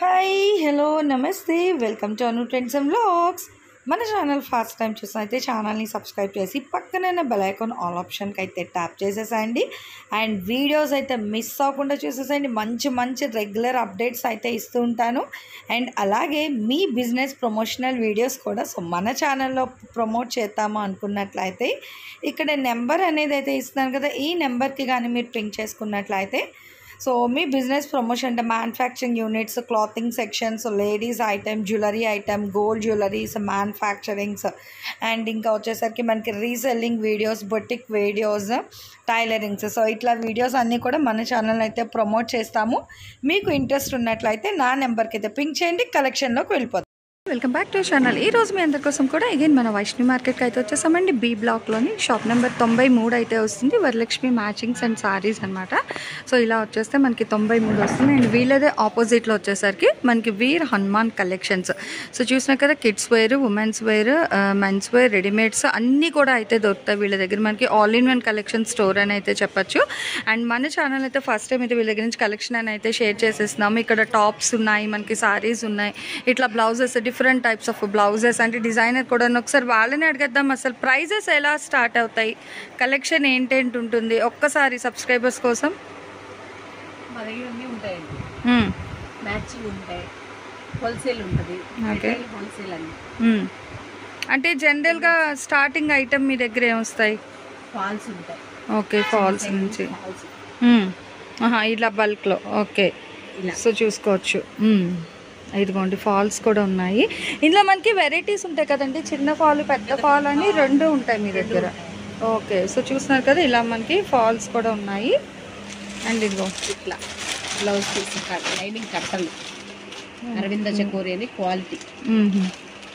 Hi hello నమస్తే welcome to Anu trends and vlogs మన channel first time చూసిన అయితే ఛానల్ని సబ్స్క్రైబ్ చేసి పక్కనే బెల్ ఐకాన్ ఆల్ ఆప్షన్కి అయితే ట్యాప్ చేసేసేయండి అండ్ వీడియోస్ అయితే మిస్ అవ్వకుండా చూసేసేయండి మంచి మంచి రెగ్యులర్ అప్డేట్స్ అయితే ఇస్తూ ఉంటాను అండ్ అలాగే మీ బిజినెస్ ప్రమోషనల్ వీడియోస్ కూడా సో మన ఛానల్లో ప్రమోట్ చేద్దాము అనుకున్నట్లయితే ఇక్కడ నెంబర్ అనేది అయితే ఇస్తున్నాను కదా ఈ నెంబర్కి కానీ మీరు పింక్ చేసుకున్నట్లయితే సో మీ బిజినెస్ ప్రమోషన్ అంటే manufacturing units clothing sections ladies item jewellery item gold jewelleries manufacturings and ఇంకా వచ్చేసరికి మనకి reselling videos boutique videos tailorings so ఇట్లా వీడియోస్ అన్నీ కూడా మన ఛానల్ అయితే ప్రమోట్ చేస్తాము మీకు ఇంట్రెస్ట్ ఉన్నట్లయితే నా నెంబర్కి అయితే పింక్ చేయండి కలెక్షన్లోకి వెళ్ళిపోతాం వెల్కమ్ బ్యాక్ టు ఛానల్ ఈ రోజు మీ అందరి కోసం కూడా అగైన్ మన వైష్ణవి మార్కెట్కి అయితే వచ్చేసామండి బీ బ్లాక్లోని షాప్ నెంబర్ తొంభై మూడు అయితే వస్తుంది వరలక్ష్మి మ్యాచింగ్స్ అండ్ సారీస్ అనమాట సో ఇలా వచ్చేస్తే మనకి తొంభై మూడు వస్తుంది అండ్ వీళ్ళదే ఆపోజిట్లో వచ్చేసరికి మనకి వీర్ హనుమాన్ కలెక్షన్స్ సో చూసినా కదా kids wear womens wear mens wear readymades అన్నీ కూడా అయితే దొరుకుతాయి వీళ్ళ దగ్గర మనకి all in one collection store అని అయితే చెప్పొచ్చు అండ్ మన ఛానల్ అయితే ఫస్ట్ టైం అయితే వీళ్ళ దగ్గర నుంచి కలెక్షన్ అని అయితే షేర్ చేసేస్తున్నాము ఇక్కడ టాప్స్ ఉన్నాయి మనకి సారీస్ ఉన్నాయి ఇట్లా blouses different types of blouses అంటే డిజైనర్ కూడా ఉన్నాయి. ఒకసారి వాళ్ళని అడిగేద్దాం అసలు ప్రైజెస్ ఎలా స్టార్ట్ అవుతాయి కలెక్షన్ ఏంటేంటి ఉంటుంది ఒక్కసారి సబ్స్క్రైబర్స్ కోసం మా దగ్గర అన్నీ ఉంటాయండి మ్మ్. మ్యాచింగ్ ఉంటాయి హోల్సేల్ ఉంటుంది Okay. హోల్సేల్ అన్ని మ్మ్. అంటే జనరల్గా స్టార్టింగ్ ఐటమ్ మీ దగ్గర ఏమొస్తాయి ఫాల్స్ ఉంటాయి ఓకే ఫాల్స్ నుంచి ఫాల్స్ మ్మ్. ఆహా, ఇలా బల్క్లో ఓకే ఇలా సో చూసుకోవచ్చు మ్మ్. ఇదిగోండి ఫాల్స్ కూడా ఉన్నాయి ఇందులో మనకి వెరైటీస్ ఉంటాయి కదండి చిన్న ఫాల్ పెద్ద ఫాల్ అని రెండు ఉంటాయి మీ దగ్గర ఓకే సో చూస్తున్నారు కదా ఇలా మనకి ఫాల్స్ కూడా ఉన్నాయి అండ్ ఇదిగో ఇట్లా బ్లౌజ్ పీస్ కట్ లైనింగ్ కట్టలు అరవింద చకోరి అని క్వాలిటీ మ్మ్.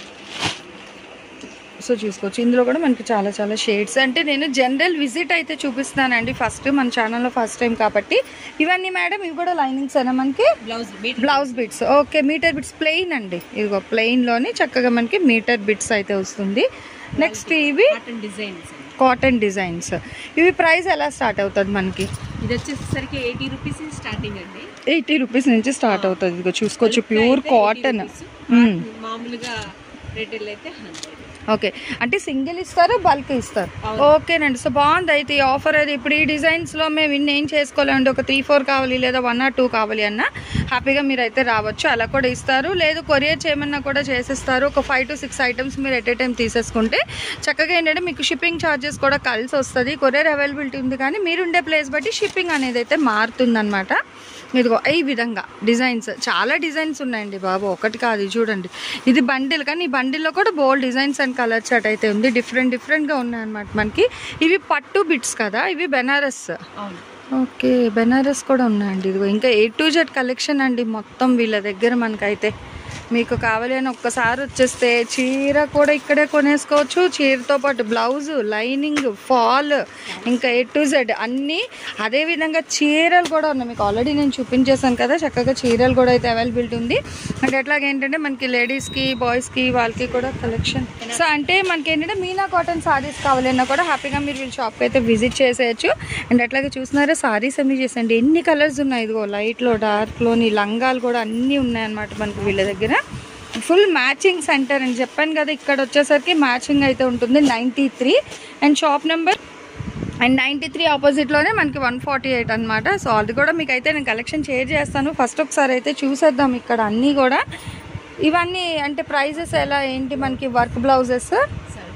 సో చూసుకోవచ్చు ఇందులో కూడా మనకి చాలా చాలా షేడ్స్ అంటే నేను జనరల్ విజిట్ అయితే చూపిస్తున్నానండి ఫస్ట్ మన ఛానల్లో ఫస్ట్ టైం కాబట్టి ఇవన్నీ మేడం ఇవి కూడా లైనింగ్స్ అయినా మనకి blouse meter blouse bits okay meter bits plain అండి ఇదిగో ప్లెయిన్ లోని చక్కగా మనకి మీటర్ బిట్స్ అయితే వస్తుంది నెక్స్ట్ ఇవి కాటన్ డిజైన్స్ కాటన్ డిజైన్స్ ఇవి ప్రైస్ ఎలా స్టార్ట్ అవుతుంది మనకి ఇది వచ్చేసరికి ఎయిటీ రూపీస్ స్టార్టింగ్ అండి ఎయిటీ రూపీస్ నుంచి స్టార్ట్ అవుతుంది ఇదిగో చూసుకోవచ్చు ప్యూర్ అయితే 80 కాటన్ rupees. మామూలుగా రిటైల్ అయితే హండ్రెడ్ ఓకే అంటే సింగిల్ ఇస్తారు బల్క్ ఇస్తారు అవును. ఓకేనండి సో బాగుంది అయితే ఈ ఆఫర్ అది ఇప్పుడు ఈ డిజైన్స్లో మేము ఇన్ని ఏం చేసుకోవాలండి ఒక త్రీ ఫోర్ కావాలి లేదా వన్ ఆర్ టూ కావాలి అన్న హ్యాపీగా మీరు అయితే రావచ్చు అలా కూడా ఇస్తారు లేదు కొరియర్ చేయమన్నా కూడా చేసేస్తారు ఒక ఫైవ్ టు సిక్స్ ఐటమ్స్ మీరు ఎట్ ఏ టైం తీసేసుకుంటే చక్కగా ఏంటంటే మీకు షిప్పింగ్ ఛార్జెస్ కూడా కలిసి వస్తుంది కొరియర్ అవైలబిలిటీ ఉంది కానీ మీరుండే ప్లేస్ బట్టి షిప్పింగ్ అనేది అయితే మారుతుందన్నమాట ఇదిగో ఈ విధంగా డిజైన్స్ చాలా డిజైన్స్ ఉన్నాయండి బాబు ఒకటి కాదు ఇది చూడండి ఇది బండిల్ కానీ ఈ బండిల్లో కూడా bold designs and colour chart అయితే ఉంది డిఫరెంట్ డిఫరెంట్గా ఉన్నాయన్నమాట మనకి ఇవి పట్టు బిట్స్ కదా ఇవి బెనారస్ అవును ఓకే బెనారస్ కూడా ఉన్నాయండి ఇదిగో ఇంకా ఏ టు జెడ్ కలెక్షన్ అండి మొత్తం వీళ్ళ దగ్గర మనకైతే మీకు కావాలి అని ఒక్కసారి వచ్చేస్తే చీర కూడా ఇక్కడే కొనేసుకోవచ్చు చీరతో పాటు బ్లౌజ్ లైనింగ్ ఫాల్ ఇంకా ఏ టు జెడ్ అన్నీ అదేవిధంగా చీరలు కూడా ఉన్నాయి మీకు ఆల్రెడీ నేను చూపించేశాను కదా చక్కగా చీరలు కూడా అయితే అవైలబిలిటీ ఉంది అంటే ఎట్లాగ ఏంటంటే మనకి లేడీస్కి బాయ్స్కి వాళ్ళకి కూడా కలెక్షన్ సో అంటే మనకి ఏంటంటే మీనా కాటన్ సారీస్ కావాలన్నా కూడా హ్యాపీగా మీరు వీళ్ళ షాప్కి అయితే విజిట్ చేసేయచ్చు అండ్ అట్లాగే చూస్తున్నారా సారీస్ అన్ని చేసండి ఎన్ని కలర్స్ ఉన్నాయి ఇదిగో లైట్లో డార్క్లోని లంగాలు కూడా అన్నీ ఉన్నాయన్నమాట మనకి వీళ్ళ దగ్గర ఫుల్ మ్యాచింగ్ సెంటర్ అని చెప్పాను కదా ఇక్కడ వచ్చేసరికి మ్యాచింగ్ అయితే ఉంటుంది ninety three and shop number and ninety three ఆపోజిట్లోనే మనకి వన్ ఫార్టీ ఎయిట్ అనమాట సో అది కూడా మీకు అయితే నేను కలెక్షన్ షేర్ చేస్తాను ఫస్ట్ ఒకసారి అయితే చూసేద్దాం ఇక్కడ అన్నీ కూడా ఇవన్నీ అంటే ప్రైజెస్ ఎలా ఏంటి మనకి వర్క్ బ్లౌజెస్ సరే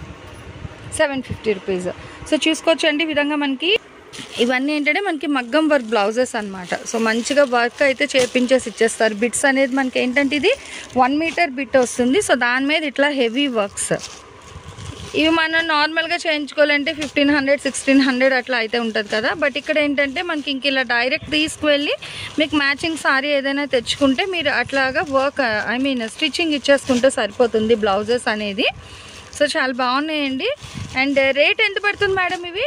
సెవెన్ ఫిఫ్టీ రూపీస్ సో చూసుకోవచ్చు అండి ఈ విధంగా మనకి ఇవన్నీ ఏంటంటే మనకి మగ్గం వర్క్ బ్లౌజెస్ అన్నమాట సో మంచిగా వర్క్ అయితే చేపించేసి ఇచ్చేస్తారు బిట్స్ అనేది మనకి ఏంటంటే ఇది వన్ మీటర్ బిట్ వస్తుంది సో దాని మీద ఇట్లా హెవీ వర్క్స్ ఇవి మనం నార్మల్గా చేయించుకోవాలంటే ఫిఫ్టీన్ హండ్రెడ్ సిక్స్టీన్ హండ్రెడ్ అట్లా అయితే ఉంటుంది కదా బట్ ఇక్కడ ఏంటంటే మనకి ఇంక ఇలా డైరెక్ట్ తీసుకువెళ్ళి మీకు మ్యాచింగ్ సారీ ఏదైనా తెచ్చుకుంటే మీరు అట్లాగా వర్క్ ఐ మీన్ స్టిచ్చింగ్ ఇచ్చేసుకుంటే సరిపోతుంది బ్లౌజెస్ అనేది సో చాలా బాగున్నాయండి అండ్ రేట్ ఎంత పడుతుంది మేడం ఇవి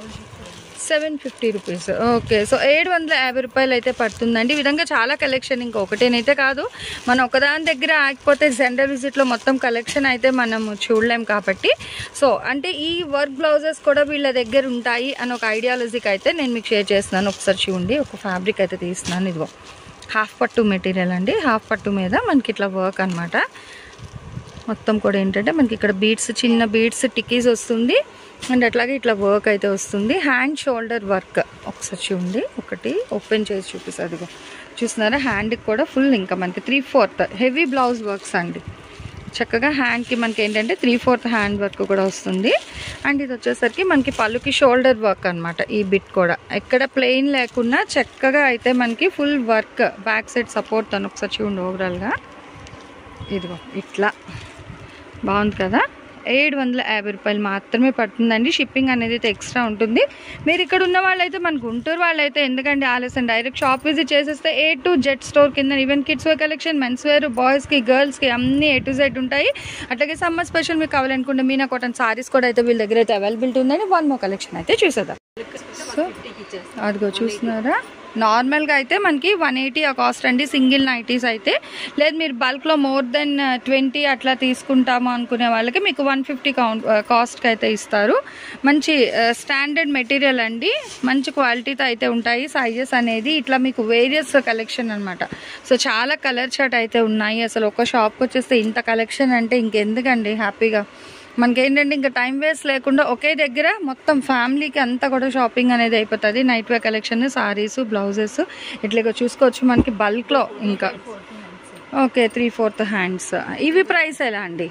seven fifty rupees okay so ఏడు వందల యాభై రూపాయలు అయితే పడుతుందండి ఈ విధంగా చాలా కలెక్షన్ ఇంకొకటేనైతే కాదు మనం ఒకదాని దగ్గర ఆగిపోతే జెండర్ విజిట్లో మొత్తం కలెక్షన్ అయితే మనం చూడలేం కాబట్టి సో అంటే ఈ వర్క్ బ్లౌజెస్ కూడా వీళ్ళ దగ్గర ఉంటాయి అని ఒక ఐడియాలజీకి అయితే నేను మీకు షేర్ చేస్తున్నాను ఒకసారి చూడండి ఒక ఫ్యాబ్రిక్ అయితే తీస్తున్నాను ఇదిగో హాఫ్ పట్టు మెటీరియల్ అండి హాఫ్ పట్టు మీద మనకి ఇట్లా వర్క్ అనమాట మొత్తం కూడా ఏంటంటే మనకి ఇక్కడ బీడ్స్ చిన్న బీడ్స్ టిక్కీస్ వస్తుంది అండ్ అట్లాగే ఇట్లా వర్క్ అయితే వస్తుంది హ్యాండ్ షోల్డర్ వర్క్ ఒకసారి చూడండి ఒకటి ఓపెన్ చేసి చూపిస్తుంది అదిగో చూస్తున్నారా హ్యాండ్కి కూడా ఫుల్ ఇంకా మనకి three fourth heavy blouse works అండి చక్కగా హ్యాండ్కి మనకి ఏంటంటే త్రీ ఫోర్త్ హ్యాండ్ వర్క్ కూడా వస్తుంది అండ్ ఇది వచ్చేసరికి మనకి పళ్ళుకి షోల్డర్ వర్క్ అనమాట ఈ బిట్ కూడా ఎక్కడ ప్లెయిన్ లేకుండా చక్కగా అయితే మనకి full work back side support అని ఒకసారి చూడండి ఓవరాల్గా ఇదిగో ఇట్లా బాగుంది కదా ఏడు వందల యాభై రూపాయలు మాత్రమే పడుతుందండి షిప్పింగ్ అనేది అయితే ఎక్స్ట్రా ఉంటుంది మీరు ఇక్కడ ఉన్న వాళ్ళైతే మన గుంటూరు వాళ్ళైతే ఎందుకంటే ఆలస్యం డైరెక్ట్ షాప్ విజిట్ చేసేస్తే ఏ టు జెడ్ స్టోర్ కింద even kids wear collection men's wear బాయ్స్కి గర్ల్స్కి అన్ని ఏ టు జెడ్ ఉంటాయి అట్లాగే సమ్మర్ స్పెషల్ మీకు కావాలనుకుంటే మీనా కాటన్ సారీస్ కూడా అయితే వీళ్ళ దగ్గర అయితే అవైలబిలిటీ ఉందండి వన్ మో కలెక్షన్ అయితే చూసేద్దాం సో అదిగో చూస్తున్నారా నార్మల్గా అయితే మనకి వన్ ఎయిటీ ఆ కాస్ట్ అండి సింగిల్ నైటీస్ అయితే లేదు మీరు బల్క్లో మోర్ దెన్ ట్వంటీ అట్లా తీసుకుంటాము అనుకునే వాళ్ళకి మీకు వన్ ఫిఫ్టీ కౌంట్ కాస్ట్కి అయితే ఇస్తారు మంచి స్టాండర్డ్ మెటీరియల్ అండి మంచి క్వాలిటీతో అయితే ఉంటాయి సైజెస్ అనేది ఇట్లా మీకు వేరియస్ కలెక్షన్ అనమాట సో చాలా కలర్ చార్ట్ అయితే ఉన్నాయి అసలు ఒక షాప్కి వచ్చేస్తే ఇంత కలెక్షన్ అంటే ఇంకెందుకండి హ్యాపీగా మనకేంటంటే ఇంకా టైం వేస్ట్ లేకుండా ఒకే దగ్గర మొత్తం ఫ్యామిలీకి అంతా కూడా షాపింగ్ అనేది అయిపోతుంది night wear collection sarees blouses ఇట్లా చూసుకోవచ్చు మనకి బల్క్లో ఇంకా ఓకే త్రీ ఫోర్త్ హ్యాండ్స్ ఇవి ప్రైస్ ఎలా అండి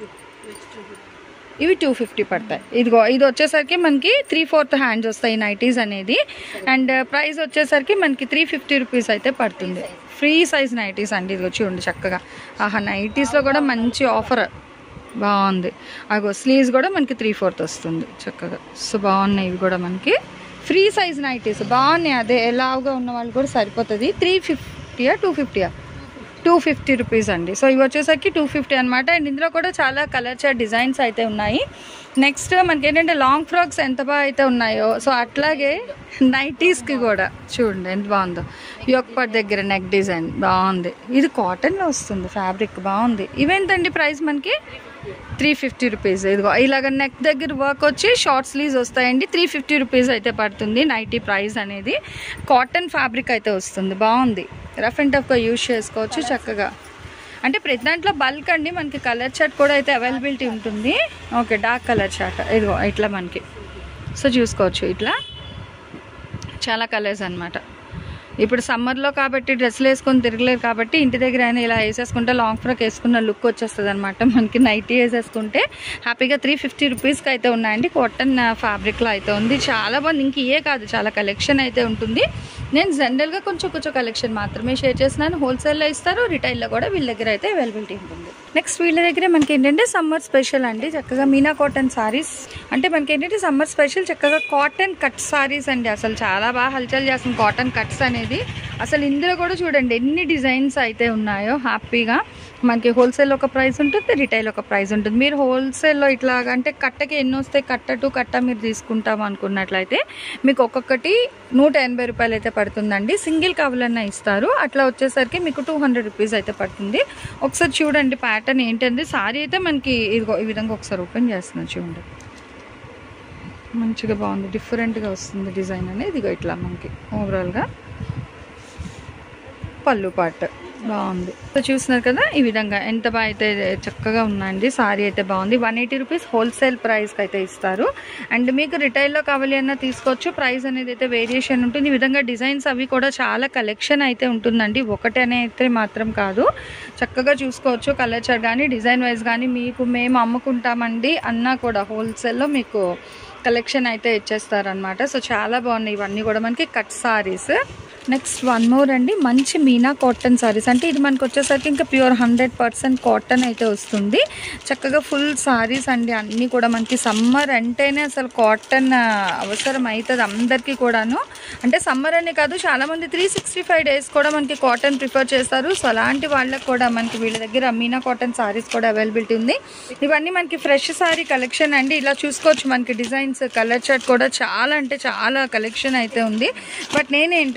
ఇవి టూ ఫిఫ్టీ పడతాయి ఇదిగో ఇది వచ్చేసరికి మనకి త్రీ ఫోర్త్ హ్యాండ్స్ వస్తాయి నైటీస్ అనేది అండ్ ప్రైస్ వచ్చేసరికి మనకి త్రీ ఫిఫ్టీ రూపీస్ అయితే పడుతుంది ఫ్రీ సైజ్ నైటీస్ అండి ఇదిగో చూడండి చక్కగా ఆహా నైటీస్లో కూడా మంచి ఆఫర్ బాగుంది అగో స్లీవ్స్ కూడా మనకి త్రీ ఫోర్త్ వస్తుంది చక్కగా సో బాగున్నాయి ఇవి కూడా మనకి ఫ్రీ సైజ్ నైటీస్ బాగున్నాయి అదే ఎలాగా ఉన్న వాళ్ళు కూడా సరిపోతుంది త్రీ ఫిఫ్టీయా టూ ఫిఫ్టీయా టూ ఫిఫ్టీ రూపీస్ అండి సో ఇవి వచ్చేసరికి టూ ఫిఫ్టీ అనమాట అండ్ ఇందులో కూడా చాలా కలర్ చార్ట్ డిజైన్స్ అయితే ఉన్నాయి నెక్స్ట్ మనకి ఏంటంటే లాంగ్ ఫ్రాక్స్ ఎంత బాగా అయితే ఉన్నాయో సో అట్లాగే నైటీస్కి కూడా చూడండి ఎంత బాగుందో యొక్కపట్ దగ్గర నెక్ డిజైన్ బాగుంది ఇది కాటన్లో వస్తుంది ఫ్యాబ్రిక్ బాగుంది ఇవేంటండి ప్రైస్ మనకి త్రీ ఫిఫ్టీ రూపీస్ ఇదిగో ఇలాగ నెక్ దగ్గర వర్క్ వచ్చి షార్ట్ స్లీవ్స్ వస్తాయండి త్రీ ఫిఫ్టీ రూపీస్ అయితే పడుతుంది నైటీ ప్రైస్ అనేది కాటన్ ఫ్యాబ్రిక్ అయితే వస్తుంది బాగుంది రఫ్ అండ్ టఫ్గా యూజ్ చేసుకోవచ్చు చక్కగా అంటే ప్రతి దాంట్లో బల్క్ అండి మనకి కలర్ చార్ట్ కూడా అయితే అవైలబిలిటీ ఉంటుంది ఓకే డార్క్ కలర్ చార్ట్ ఇదిగో ఇట్లా మనకి సో చూసుకోవచ్చు ఇట్లా చాలా కలర్స్ అన్నమాట ఇప్పుడు సమ్మర్లో కాబట్టి డ్రెస్సులు వేసుకొని తిరగలేరు కాబట్టి ఇంటి దగ్గర అయినా ఇలా వేసేసుకుంటే లాంగ్ ఫ్రాక్ వేసుకున్న లుక్ వచ్చేస్తుంది అనమాట మనకి నైటీ వేసేసుకుంటే హ్యాపీగా త్రీ ఫిఫ్టీ రూపీస్కి అయితే ఉన్నాయండి కాటన్ ఫ్యాబ్రిక్లో అయితే ఉంది చాలా బాగుంది ఇంక ఇయే కాదు చాలా కలెక్షన్ అయితే ఉంటుంది నేను జనరల్గా కొంచెం కొంచెం కలెక్షన్ మాత్రమే షేర్ చేస్తున్నాను హోల్సేల్లో ఇస్తారు రిటైల్లో కూడా వీళ్ళ దగ్గర అయితే అవైలబిలిటీ ఉంటుంది నెక్స్ట్ వీళ్ళ దగ్గర మనకి ఏంటంటే సమ్మర్ స్పెషల్ అండి చక్కగా మీనా కాటన్ సారీస్ అంటే మనకి ఏంటంటే సమ్మర్ స్పెషల్ చక్కగా కాటన్ కట్ సారీస్ అండి అసలు చాలా బాగా హల్చల్ చేస్తుంది కాటన్ కట్స్ అనేది అసలు ఇందులో కూడా చూడండి ఎన్ని డిజైన్స్ అయితే ఉన్నాయో హ్యాపీగా మనకి హోల్సేల్ ఒక ప్రైస్ ఉంటుంది రిటైల్ ఒక ప్రైస్ ఉంటుంది మీరు హోల్సేల్లో ఇట్లా అంటే కట్టకి ఎన్ని వస్తాయి కట్ట టు కట్ట మీరు తీసుకుంటాం అనుకున్నట్లయితే మీకు ఒక్కొక్కటి నూట ఎనభై రూపాయలు అయితే పడుతుందండి సింగిల్ కావాలన్నా ఇస్తారు అట్లా వచ్చేసరికి మీకు టూ హండ్రెడ్ రూపీస్ అయితే పడుతుంది ఒకసారి చూడండి ప్యాటర్న్ ఏంటంటే సారీ అయితే మనకి ఇదిగో ఈ విధంగా ఒకసారి ఓపెన్ చేస్తున్నాను చూడండి మంచిగా బాగుంది డిఫరెంట్గా వస్తుంది డిజైన్ అనేది ఇదిగో ఇట్లా మనకి ఓవరాల్గా పళ్ళు పాట బాగుంది సో చూస్తున్నారు కదా ఈ విధంగా ఎంత బాగా అయితే చక్కగా ఉందండి సారీ అయితే బాగుంది వన్ ఎయిటీ రూపీస్ హోల్సేల్ ప్రైస్కి అయితే ఇస్తారు అండ్ మీకు రిటైల్లో కావాలి అన్న తీసుకోవచ్చు ప్రైస్ అనేది అయితే వేరియేషన్ ఉంటుంది ఈ విధంగా డిజైన్స్ అవి కూడా చాలా కలెక్షన్ అయితే ఉంటుందండి ఒకటి అనే అయితే మాత్రం కాదు చక్కగా చూసుకోవచ్చు కలర్ చార్ట్ కానీ డిజైన్ వైజ్ కానీ మీకు మేము అమ్ముకుంటామండి అన్నా కూడా హోల్సేల్లో మీకు కలెక్షన్ అయితే ఇచ్చేస్తారనమాట సో చాలా బాగున్నాయి ఇవన్నీ కూడా మనకి cut sarees next one more అండి మంచి మీనా కాటన్ సారీస్ అంటే ఇది మనకు వచ్చేసరికి ఇంకా ప్యూర్ హండ్రెడ్ పర్సెంట్ కాటన్ అయితే వస్తుంది చక్కగా ఫుల్ సారీస్ అండి అన్నీ కూడా మనకి సమ్మర్ అంటేనే అసలు కాటన్ అవసరం అవుతుంది అందరికీ కూడాను అంటే సమ్మర్ అనే కాదు చాలామంది త్రీ సిక్స్టీ ఫైవ్ డేస్ కూడా మనకి కాటన్ ప్రిఫర్ చేస్తారు సో అలాంటి వాళ్ళకి కూడా మనకి వీళ్ళ దగ్గర మీనా కాటన్ సారీస్ కూడా అవైలబిలిటీ ఉంది ఇవన్నీ మనకి ఫ్రెష్ సారీ కలెక్షన్ అండి ఇలా చూసుకోవచ్చు మనకి డిజైన్స్ కలర్ చార్ట్ కూడా చాలా అంటే చాలా కలెక్షన్ అయితే ఉంది బట్ నేనేంటంటే మీకు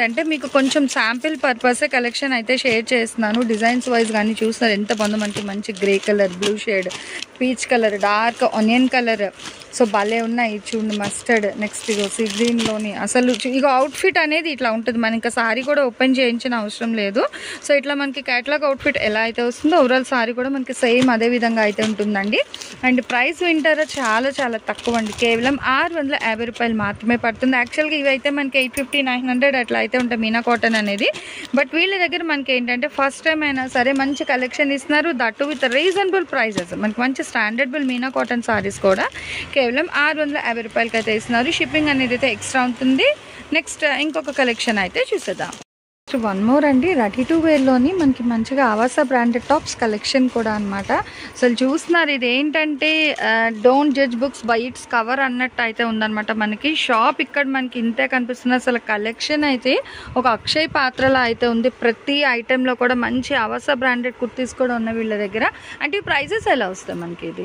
మీకు కొంచెం శాంపిల్ పర్పసే కలెక్షన్ అయితే షేర్ చేస్తున్నాను డిజైన్స్ వైజ్ కానీ చూస్తారు ఎంత బాగుందో మనకి మంచి grey colour blue shade peach colour dark onion colour so భలే ఉన్నాయి చూడండి మస్టర్డ్ నెక్స్ట్ ఇగో సీ గ్రీన్లోని అసలు చూ- ఇగో అవుట్ఫిట్ అనేది ఇట్లా ఉంటుంది మన ఇంకా సారీ కూడా ఓపెన్ చేయించిన అవసరం లేదు సో ఇట్లా మనకి క్యాటలాగ్ అవుట్ఫిట్ ఎలా అయితే వస్తుందో ఓవరాల్ సారీ కూడా మనకి సేమ్ అదే విధంగా అయితే ఉంటుందండి అండ్ ప్రైస్ వింటారా చాలా చాలా తక్కువ అండి కేవలం ఆరు వందల యాభై రూపాయలు మాత్రమే పడుతుంది యాక్చువల్గా ఇవి అయితే మనకి ఎయిట్ ఫిఫ్టీ నైన్ హండ్రెడ్ అట్లా అయితే ఉంటాయి మీనా కాటన్ అనేది బట్ వీళ్ళ దగ్గర మనకి ఏంటంటే ఫస్ట్ టైం అయినా సరే మంచి కలెక్షన్ ఇస్తున్నారు దట్టు విత్ రీజనబుల్ ప్రైజెస్ మనకి మంచి స్టాండర్డబుల్ మీనా కాటన్ సారీస్ కూడా కేవలం ఆరు వందల యాభై రూపాయలకి అయితే ఇస్తున్నారు షిప్పింగ్ అనేది అయితే ఎక్స్ట్రా ఉంటుంది నెక్స్ట్ ఇంకొక కలెక్షన్ అయితే చూసేద్దాం వన్ మోర్ అండి రెడీ టు వేర్లోని మనకి మంచిగా ఆవాస బ్రాండెడ్ టాప్స్ కలెక్షన్ కూడా అనమాట అసలు చూస్తున్నారు ఇది ఏంటంటే don't judge books by its cover అన్నట్టు అయితే ఉందన్నమాట మనకి షాప్ ఇక్కడ మనకి ఇంతే కనిపిస్తుంది అసలు కలెక్షన్ అయితే ఒక అక్షయ్ పాత్రలా అయితే ఉంది ప్రతి ఐటెంలో కూడా మంచి ఆవాస బ్రాండెడ్ కుర్తీస్ కూడా ఉన్నాయి వీళ్ళ దగ్గర అంటే ఈ ప్రైజెస్ ఎలా వస్తాయి మనకి ఇది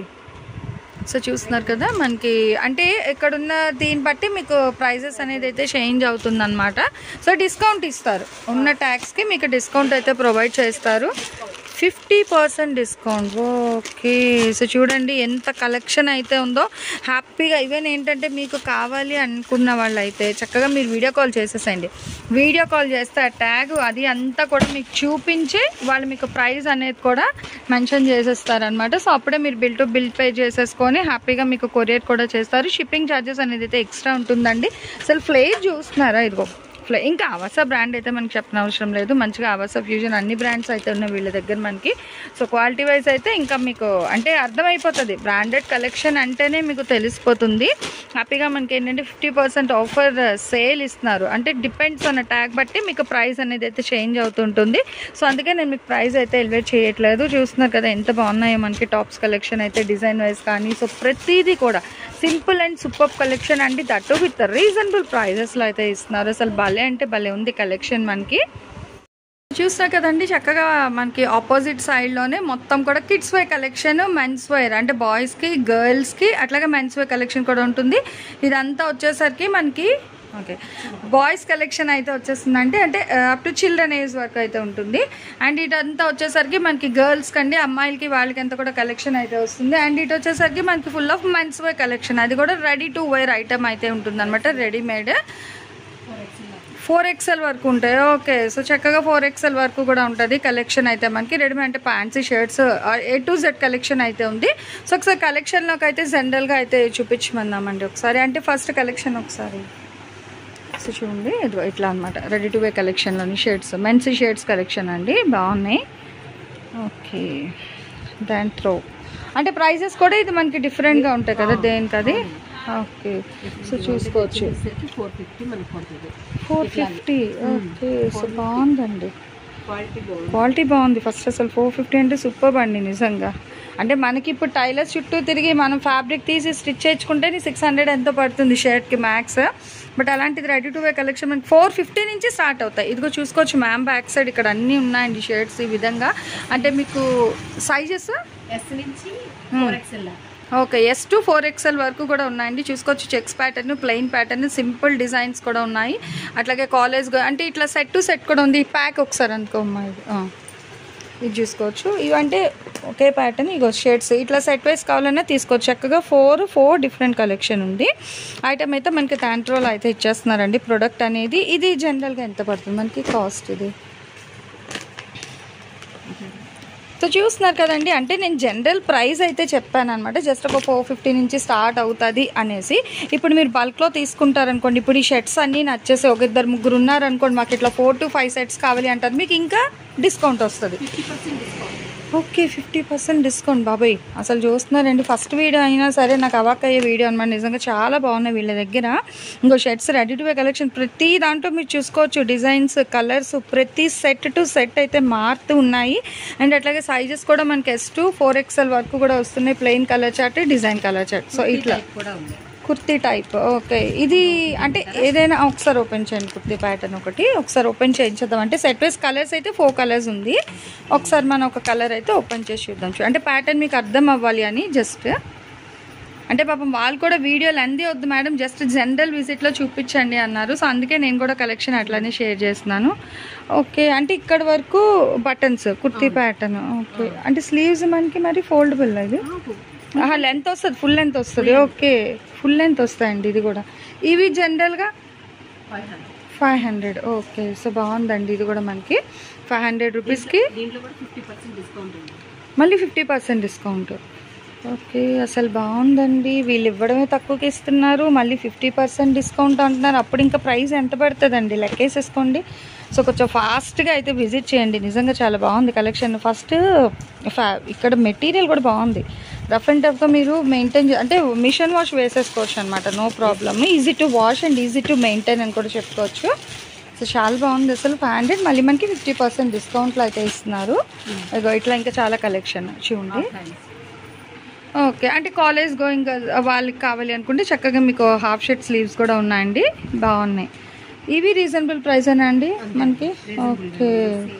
సో చూస్తున్నారు కదా మనకి అంటే ఇక్కడున్న దీన్ని బట్టి మీకు ప్రైజెస్ అనేది అయితే చేంజ్ అవుతుంది అనమాట సో డిస్కౌంట్ ఇస్తారు ఉన్న ట్యాక్స్కి మీకు డిస్కౌంట్ అయితే ప్రొవైడ్ చేస్తారు fifty percent discount okay so చూడండి ఎంత కలెక్షన్ అయితే ఉందో హ్యాపీగా ఈవెన్ ఏంటంటే మీకు కావాలి అనుకున్న వాళ్ళు అయితే చక్కగా మీరు వీడియో కాల్ చేసేసండి వీడియో కాల్ చేస్తే ఆ ట్యాగ్ అది అంతా కూడా మీకు చూపించి వాళ్ళు మీకు ప్రైస్ అనేది కూడా మెన్షన్ చేసేస్తారనమాట సో అప్పుడే మీరు బిల్ టు బిల్ పే చేసేసుకొని హ్యాపీగా మీకు కొరియర్ కూడా చేస్తారు షిప్పింగ్ ఛార్జెస్ అనేది అయితే ఎక్స్ట్రా ఉంటుందండి అసలు ఫ్లేర్ చూస్తున్నారా ఇదిగో ఫ్లే ఇంకా ఆవాస బ్రాండ్ అయితే మనకి చెప్పిన అవసరం లేదు మంచిగా ఆవాస ఫ్యూజన్ అన్ని బ్రాండ్స్ అయితే ఉన్నాయి వీళ్ళ దగ్గర మనకి సో క్వాలిటీ వైజ్ అయితే ఇంకా మీకు అంటే అర్థమైపోతుంది బ్రాండెడ్ కలెక్షన్ అంటేనే మీకు తెలిసిపోతుంది హ్యాపీగా మనకి ఏంటంటే ఫిఫ్టీ పర్సెంట్ ఆఫర్ సేల్ ఇస్తున్నారు అంటే డిపెండ్స్ ఆన్ ట్యాగ్ బట్టి మీకు ప్రైస్ అనేది అయితే చేంజ్ అవుతుంటుంది సో అందుకే నేను మీకు ప్రైస్ అయితే ఎలివేట్ చేయట్లేదు చూస్తున్నారు కదా ఎంత బాగున్నాయో మనకి టాప్స్ కలెక్షన్ అయితే డిజైన్ వైజ్ కానీ సో ప్రతిదీ కూడా సింపుల్ అండ్ సూపర్ కలెక్షన్ అండి దట్టు విత్ రీజనబుల్ ప్రైజెస్లో అయితే ఇస్తున్నారు అసలు భలే అంటే భలే ఉంది కలెక్షన్ మనకి చూసినా కదండి చక్కగా మనకి ఆపోజిట్ సైడ్లోనే మొత్తం కూడా kids wear collection men's wear అంటే బాయ్స్కి గర్ల్స్కి అట్లాగే మెన్స్ వేర్ కలెక్షన్ కూడా ఉంటుంది ఇదంతా వచ్చేసరికి మనకి ఓకే బాయ్స్ కలెక్షన్ అయితే వచ్చేస్తుందంటే అంటే అప్ టు చిల్డ్రన్ ఏజ్ వరకు అయితే ఉంటుంది అండ్ ఇదంతా వచ్చేసరికి మనకి గర్ల్స్ కండి అమ్మాయిలకి వాళ్ళకి అంతా కూడా కలెక్షన్ అయితే వస్తుంది అండ్ ఇటు వచ్చేసరికి మనకి full of men's wear collection అది కూడా రెడీ టు వేర్ ఐటమ్ అయితే ఉంటుంది అనమాట రెడీమేడ్ ఫోర్ ఎక్స్ఎల్ వరకు ఉంటాయి ఓకే సో చక్కగా ఫోర్ ఎక్స్ఎల్ వరకు కూడా ఉంటుంది కలెక్షన్ అయితే మనకి రెడీమేడ్ అంటే pants shirts A to Z collection అయితే ఉంది సో ఒకసారి కలెక్షన్లోకి అయితే జనరల్గా అయితే చూపించమన్నామండి ఒకసారి అంటే ఫస్ట్ కలెక్షన్ ఒకసారి సో చూడండి ఇదిగో ఇట్లా అనమాట రెడీ టు వే కలెక్షన్లోని షర్ట్స్ మెన్స్ షర్ట్స్ కలెక్షన్ అండి బాగున్నాయి ఓకే దాని త్రో అంటే ప్రైజెస్ కూడా ఇది మనకి డిఫరెంట్గా ఉంటాయి కదా దేనికి అది ఓకే సో చూసుకోవచ్చు ఫోర్ ఫిఫ్టీ మనకు పడుతుంది ఫోర్ ఫిఫ్టీ ఓకే సో బాగుందండి క్వాలిటీ బాగుంది క్వాలిటీ బాగుంది ఫస్ట్ అసలు ఫోర్ ఫిఫ్టీ అంటే సూపర్ అండి నిజంగా అంటే మనకి ఇప్పుడు టైలర్స్ చుట్టూ తిరిగి మనం ఫ్యాబ్రిక్ తీసి స్టిచ్ చేయించుకుంటే సిక్స్ హండ్రెడ్ ఎంతో పడుతుంది షర్ట్కి మ్యాక్స్ బట్ అలాంటిది రెడీ టు వే కలెక్షన్ మనకి ఫోర్ ఫిఫ్టీ నుంచి స్టార్ట్ అవుతాయి ఇదిగో చూసుకోవచ్చు మ్యామ్ బ్యాక్ సైడ్ ఇక్కడ అన్నీ ఉన్నాయండి షర్ట్స్ ఈ విధంగా అంటే మీకు సైజెస్ ఎస్ నుంచి four XL okay S to four XL వరకు కూడా ఉన్నాయండి చూసుకోవచ్చు checks pattern plain pattern simple designs కూడా ఉన్నాయి అట్లాగే కాలేజ్ అంటే ఇట్లా సెట్ టు సెట్ కూడా ఉంది ప్యాక్ ఒకసారి అనుకో అమ్మా ఇది ఆ. ఇది చూసుకోవచ్చు ఇవంటే ఒకే ప్యాటర్న్ ఇగో షేడ్స్ ఇట్లా సెట్ వైస్ కావాలన్నా తీసుకోవచ్చు చక్కగా ఫోర్ ఫోర్ డిఫరెంట్ కలెక్షన్ ఉంది ఐటమ్ అయితే మనకి తాంట్రోల్ అయితే ఇచ్చేస్తున్నారండి ప్రొడక్ట్ అనేది ఇది జనరల్గా ఎంత పడుతుంది మనకి కాస్ట్ ఇది సో చూస్తున్నారు కదండి అంటే నేను జనరల్ ప్రైస్ అయితే చెప్పాను అనమాట జస్ట్ ఒక ఫోర్ ఫిఫ్టీ నుంచి స్టార్ట్ అవుతుంది అనేసి ఇప్పుడు మీరు బల్క్లో తీసుకుంటారనుకోండి ఇప్పుడు ఈ షర్ట్స్ అన్నీ నచ్చేసి ఒక ఇద్దరు ముగ్గురు ఉన్నారనుకోండి మాకు ఇట్లా ఫోర్ టు ఫైవ్ సెట్స్ కావాలి అంటారు మీకు ఇంకా డిస్కౌంట్ వస్తుంది ఓకే ఫిఫ్టీ పర్సెంట్ డిస్కౌంట్ బాబాయ్ అసలు చూస్తున్నారండి ఫస్ట్ వీడియో అయినా సరే నాకు అవాక్ అయ్యే వీడియో అనమాట నిజంగా చాలా బాగున్నాయి వీళ్ళ దగ్గర ఇంకో shirts ready to wear collection ప్రతి దాంట్లో మీరు చూసుకోవచ్చు డిజైన్స్ కలర్స్ ప్రతి సెట్ టు సెట్ అయితే మారుతూ ఉన్నాయి అండ్ అట్లాగే సైజెస్ కూడా మనకి ఎస్ టు ఫోర్ ఎక్స్ఎల్ వరకు కూడా వస్తున్నాయి plain colour chart design colour chart so ఇట్లా కూడా ఉంది కుర్తీ టైప్ ఓకే ఇది అంటే ఏదైనా ఒకసారి ఓపెన్ చేయండి కుర్తీ ప్యాటర్న్ ఒకటి ఒకసారి ఓపెన్ చేయించేద్దాం అంటే సెట్ వైస్ కలర్స్ అయితే ఫోర్ కలర్స్ ఉంది ఒకసారి మనం ఒక కలర్ అయితే ఓపెన్ చేసి చూద్దాం చూ అంటే ప్యాటర్న్ మీకు అర్థం అవ్వాలి అని జస్ట్ అంటే పాపం వాళ్ళు కూడా వీడియో లెంది వద్దు మేడం జస్ట్ జనరల్ విజిట్లో చూపించండి అన్నారు సో అందుకే నేను కూడా కలెక్షన్ అట్లానే షేర్ చేస్తున్నాను ఓకే అంటే ఇక్కడ వరకు బటన్స్ కుర్తీ ప్యాటర్న్ ఓకే అంటే స్లీవ్స్ మనకి మరి ఫోల్డబుల్ ఇది ఆహా లెంత్ వస్తుంది ఫుల్ లెంత్ వస్తుంది ఓకే ఫుల్ లెంత్ వస్తాయండి ఇది కూడా ఇవి జనరల్గా five hundred five hundred okay so బాగుందండి ఇది కూడా మనకి ఫైవ్ హండ్రెడ్ రూపీస్కి దీంట్లో కూడా ఫిఫ్టీ పర్సెంట్ డిస్కౌంట్ ఉంది మళ్ళీ ఫిఫ్టీ పర్సెంట్ డిస్కౌంట్ ఓకే అసలు బాగుందండి వీళ్ళు ఇవ్వడమే తక్కువకి ఇస్తున్నారు మళ్ళీ ఫిఫ్టీ పర్సెంట్ డిస్కౌంట్ అంటున్నారు అప్పుడు ఇంకా ప్రైస్ ఎంత పడుతుందండి లెక్కేసేసుకోండి సో కొంచెం ఫాస్ట్గా అయితే విజిట్ చేయండి నిజంగా చాలా బాగుంది కలెక్షన్ ఫస్ట్ ఫ్యా ఇక్కడ మెటీరియల్ కూడా బాగుంది రఫ్ అండ్ టఫ్గా మీరు మెయింటైన్ అంటే మిషన్ వాష్ వేసేసుకోవచ్చు అనమాట no problem easy to wash and easy to maintain అని కూడా చెప్పుకోవచ్చు సో చాలా బాగుంది అసలు ఫైవ్ హండ్రెడ్ మళ్ళీ మనకి ఫిఫ్టీ పర్సెంట్ డిస్కౌంట్లో అయితే ఇస్తున్నారు ఇగో ఇట్లా ఇంకా చాలా కలెక్షన్ చూడండి ఓకే అంటే కాలేజ్ గోయింగ్ వాళ్ళకి కావాలి అనుకుంటే చక్కగా మీకు హాఫ్ షర్ట్ స్లీవ్స్ కూడా ఉన్నాయండి బాగున్నాయి ఇవి రీజనబుల్ ప్రైసేనా అండి మనకి ఓకే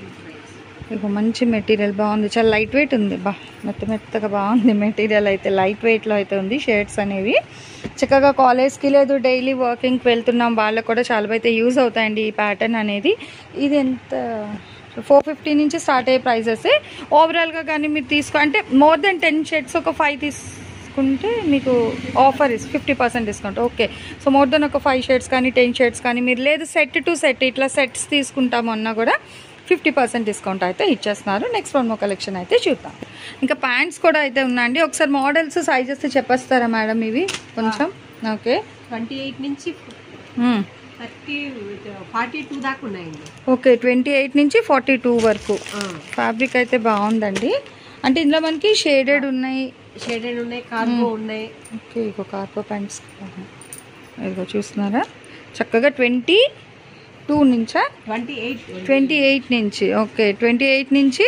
ఇక మంచి మెటీరియల్ బాగుంది చాలా లైట్ వెయిట్ ఉంది బా మెత్త మెత్తగా బాగుంది మెటీరియల్ అయితే లైట్ వెయిట్లో అయితే ఉంది షర్ట్స్ అనేవి చక్కగా కాలేజ్కి లేదు డైలీ వర్కింగ్కి వెళ్తున్నాం వాళ్ళకు కూడా చాలా అయితే యూజ్ అవుతాయండి ఈ ప్యాటర్న్ అనేది ఇది ఎంత ఫోర్ ఫిఫ్టీ నుంచి స్టార్ట్ అయ్యే ప్రైజెస్ ఓవరాల్గా కానీ మీరు తీసుకో అంటే మోర్ దెన్ టెన్ షర్ట్స్ ఒక ఫైవ్ తీసుకుంటే మీకు offer is fifty percent discount okay so more than ఒక ఫైవ్ షర్ట్స్ కానీ టెన్ షర్ట్స్ కానీ మీరు లేదు సెట్ టు సెట్ ఇట్లా సెట్స్ తీసుకుంటాము అన్నా కూడా ఫిఫ్టీ పర్సెంట్ డిస్కౌంట్ అయితే ఇచ్చేస్తున్నారు నెక్స్ట్ వన్ మో కలెక్షన్ అయితే చూద్దాం ఇంకా ప్యాంట్స్ కూడా అయితే ఉన్నాయండి ఒకసారి మోడల్స్ సైజెస్ చెప్పేస్తారా మేడం ఇవి కొంచెం ఓకే ట్వంటీ ఎయిట్ నుంచి మ్మ్. థర్టీ ఫార్టీ టూ దాకా ఉన్నాయండి ఓకే ట్వంటీ ఎయిట్ నుంచి ఫార్టీ టూ వరకు ఫ్యాబ్రిక్ అయితే బాగుందండి అంటే ఇందులో మనకి షేడెడ్ ఉన్నాయి షేడెడ్ ఉన్నాయి కార్గో ఉన్నాయి ఓకే ఇగో కార్గో ప్యాంట్స్ ఇదిగో చూస్తున్నారా చక్కగా ట్వంటీ టూ నుంచా ట్వంటీ ఎయిట్ ట్వంటీ ఎయిట్ నుంచి ఓకే ట్వంటీ ఎయిట్ నుంచి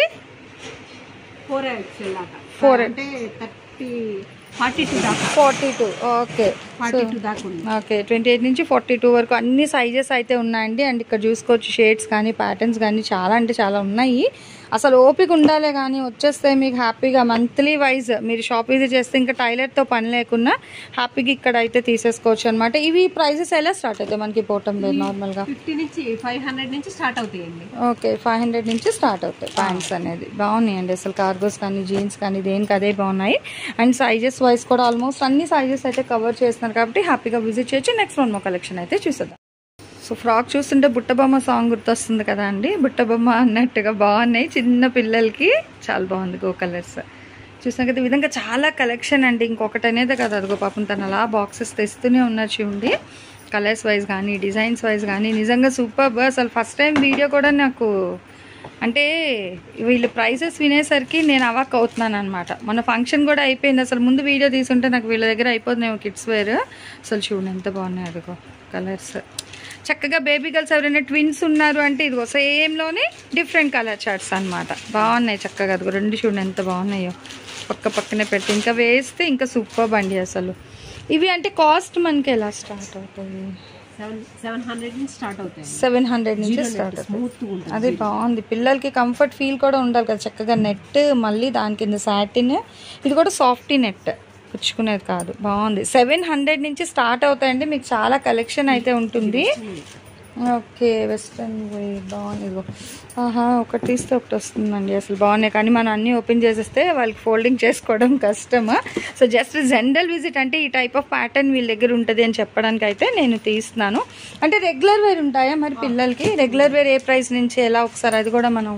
ఫోర్ ఎక్స్ఎల్ దాకా Four అంటే థర్టీ ఫార్టీ టూ దాకా forty two okay forty two దాకా ఉంది ఓకే ట్వంటీ ఎయిట్ నుంచి ఫార్టీ టూ వరకు అన్ని సైజెస్ అయితే ఉన్నాయండి అండ్ ఇక్కడ చూసుకోవచ్చు షేడ్స్ కానీ ప్యాటర్న్స్ కానీ చాలా అంటే చాలా ఉన్నాయి అసలు ఓపిక ఉండాలే కానీ వచ్చేస్తే మీకు హ్యాపీగా మంత్లీ వైజ్ మీరు షాప్ విజిట్ చేస్తే ఇంకా టైలర్తో పని లేకున్నా హ్యాపీగా ఇక్కడ అయితే తీసేసుకోవచ్చు అనమాట ఇవి ప్రైజెస్ ఎలా స్టార్ట్ అవుతాయి మనకి పోవటం లేదు నార్మల్గా ఫిఫ్టీ నుంచి ఫైవ్ హండ్రెడ్ నుంచి స్టార్ట్ అవుతాయండి ఓకే ఫైవ్ హండ్రెడ్ నుంచి స్టార్ట్ అవుతాయి ప్యాంట్స్ అనేది బాగున్నాయండి అసలు కార్గోస్ కానీ జీన్స్ కానీ దేనికి అదే బాగున్నాయి అండ్ సైజెస్ వైజ్ కూడా ఆల్మోస్ట్ అన్ని సైజెస్ అయితే కవర్ చేస్తున్నారు కాబట్టి హ్యాపీగా విజిట్ చేయొచ్చు నెక్స్ట్ వన్ మో కలెక్షన్ అయితే చూసేద్దాం సో ఫ్రాక్ చూస్తుంటే బుట్టబొమ్మ సాంగ్ గుర్తొస్తుంది కదా అండి బుట్టబొమ్మ అన్నట్టుగా బాగున్నాయి చిన్న పిల్లలకి చాలా బాగుంది గో కలర్స్ చూసాం కదా ఈ విధంగా చాలా కలెక్షన్ అండి ఇంకొకటి అనేది కదా అదిగో పాపం తను అలా బాక్సెస్ తెస్తూనే ఉన్నారు చూడండి కలర్స్ వైజ్ కానీ డిజైన్స్ వైజ్ కానీ నిజంగా సూపర్ అసలు ఫస్ట్ టైం వీడియో కూడా నాకు అంటే వీళ్ళు ప్రైసెస్ వినేసరికి నేను అవాక్ అవుతున్నాను అనమాట మన ఫంక్షన్ కూడా అయిపోయింది అసలు ముందు వీడియో తీసుంటే నాకు వీళ్ళ దగ్గర అయిపోతున్నాయి కిడ్స్ వేర్ అసలు చూడండి ఎంత బాగున్నాయి అదిగో కలర్స్ చక్కగా బేబీ గర్ల్స్ ఎవరైనా ట్విన్స్ ఉన్నారు అంటే ఇదిగో సేమ్లోనే డిఫరెంట్ కలర్ చార్ట్స్ అన్నమాట బాగున్నాయి చక్కగా అదిగో రెండు చూడండి ఎంత బాగున్నాయో పక్క పక్కనే పెట్టి ఇంకా వేస్తే ఇంకా సూపర్ బండి అసలు ఇవి అంటే కాస్ట్ మనకి ఎలా స్టార్ట్ అవుతుంది సెవెన్ సెవెన్ హండ్రెడ్ నుంచి స్టార్ట్ అవుతాయి సెవెన్ హండ్రెడ్ నుంచి స్టార్ట్ అవుతుంది స్మూత్ ఉంటుంది అది బాగుంది పిల్లలకి కంఫర్ట్ ఫీల్ కూడా ఉండాలి కదా చక్కగా నెట్ మళ్ళీ దాని కింద సాటిన్ ఇది కూడా సాఫ్టీ నెట్ పుచ్చుకునేది కాదు బాగుంది సెవెన్ హండ్రెడ్ నుంచి స్టార్ట్ అవుతాయండి మీకు చాలా కలెక్షన్ అయితే ఉంటుంది ఓకే వెస్ట్రన్ వే బాగుంది ఇదిగో ఆహా ఒకటి తీస్తే ఒకటి వస్తుందండి అసలు బాగున్నాయి కానీ మనం అన్నీ ఓపెన్ చేసేస్తే వాళ్ళకి ఫోల్డింగ్ చేసుకోవడం కష్టమా సో జస్ట్ జనరల్ విజిట్ అంటే ఈ టైప్ ఆఫ్ ప్యాటర్న్ వీళ్ళ దగ్గర ఉంటుంది అని చెప్పడానికి అయితే నేను తీస్తున్నాను అంటే రెగ్యులర్ వేర్ ఉంటాయా మరి పిల్లలకి రెగ్యులర్ వేర్ ఏ ప్రైస్ నుంచి ఎలా ఒకసారి అది కూడా మనం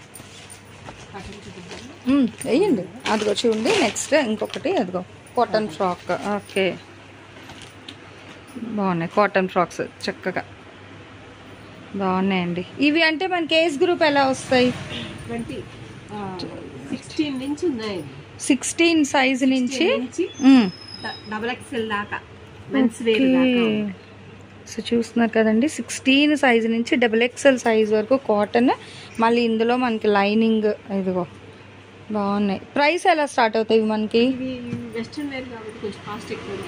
మ్మ్, వేయండి అదిగో చూడండి నెక్స్ట్ ఇంకొకటి అదిగో కాటన్ ఫ్రాక్ ఓకే బాగున్నాయి కాటన్ ఫ్రాక్స్ చక్కగా బాగున్నాయండి ఇవి అంటే మనకి ఏజ్ గ్రూప్ ఎలా వస్తాయి ట్వంటీ సిక్స్టీన్ నుంచి ఉన్నాయండి సిక్స్టీన్ సైజ్ నుంచి నుంచి మ్మ్. డబల్ ఎక్స్ఎల్ దాకా మెన్స్ వేర్ దాకా ఉంది. సో చూస్తున్నారు కదండి సిక్స్టీన్ సైజ్ నుంచి డబుల్ ఎక్స్ఎల్ సైజ్ వరకు కాటన్ మళ్ళీ ఇందులో మనకి లైనింగ్ ఇదిగో బాగున్నాయి ప్రైస్ ఎలా స్టార్ట్ అవుతాయి ఇవి మనకి ఇవి వెస్ట్రన్ వేర్ కాబట్టి కొంచెం కాస్ట్ ఎక్కువ ఉంటుంది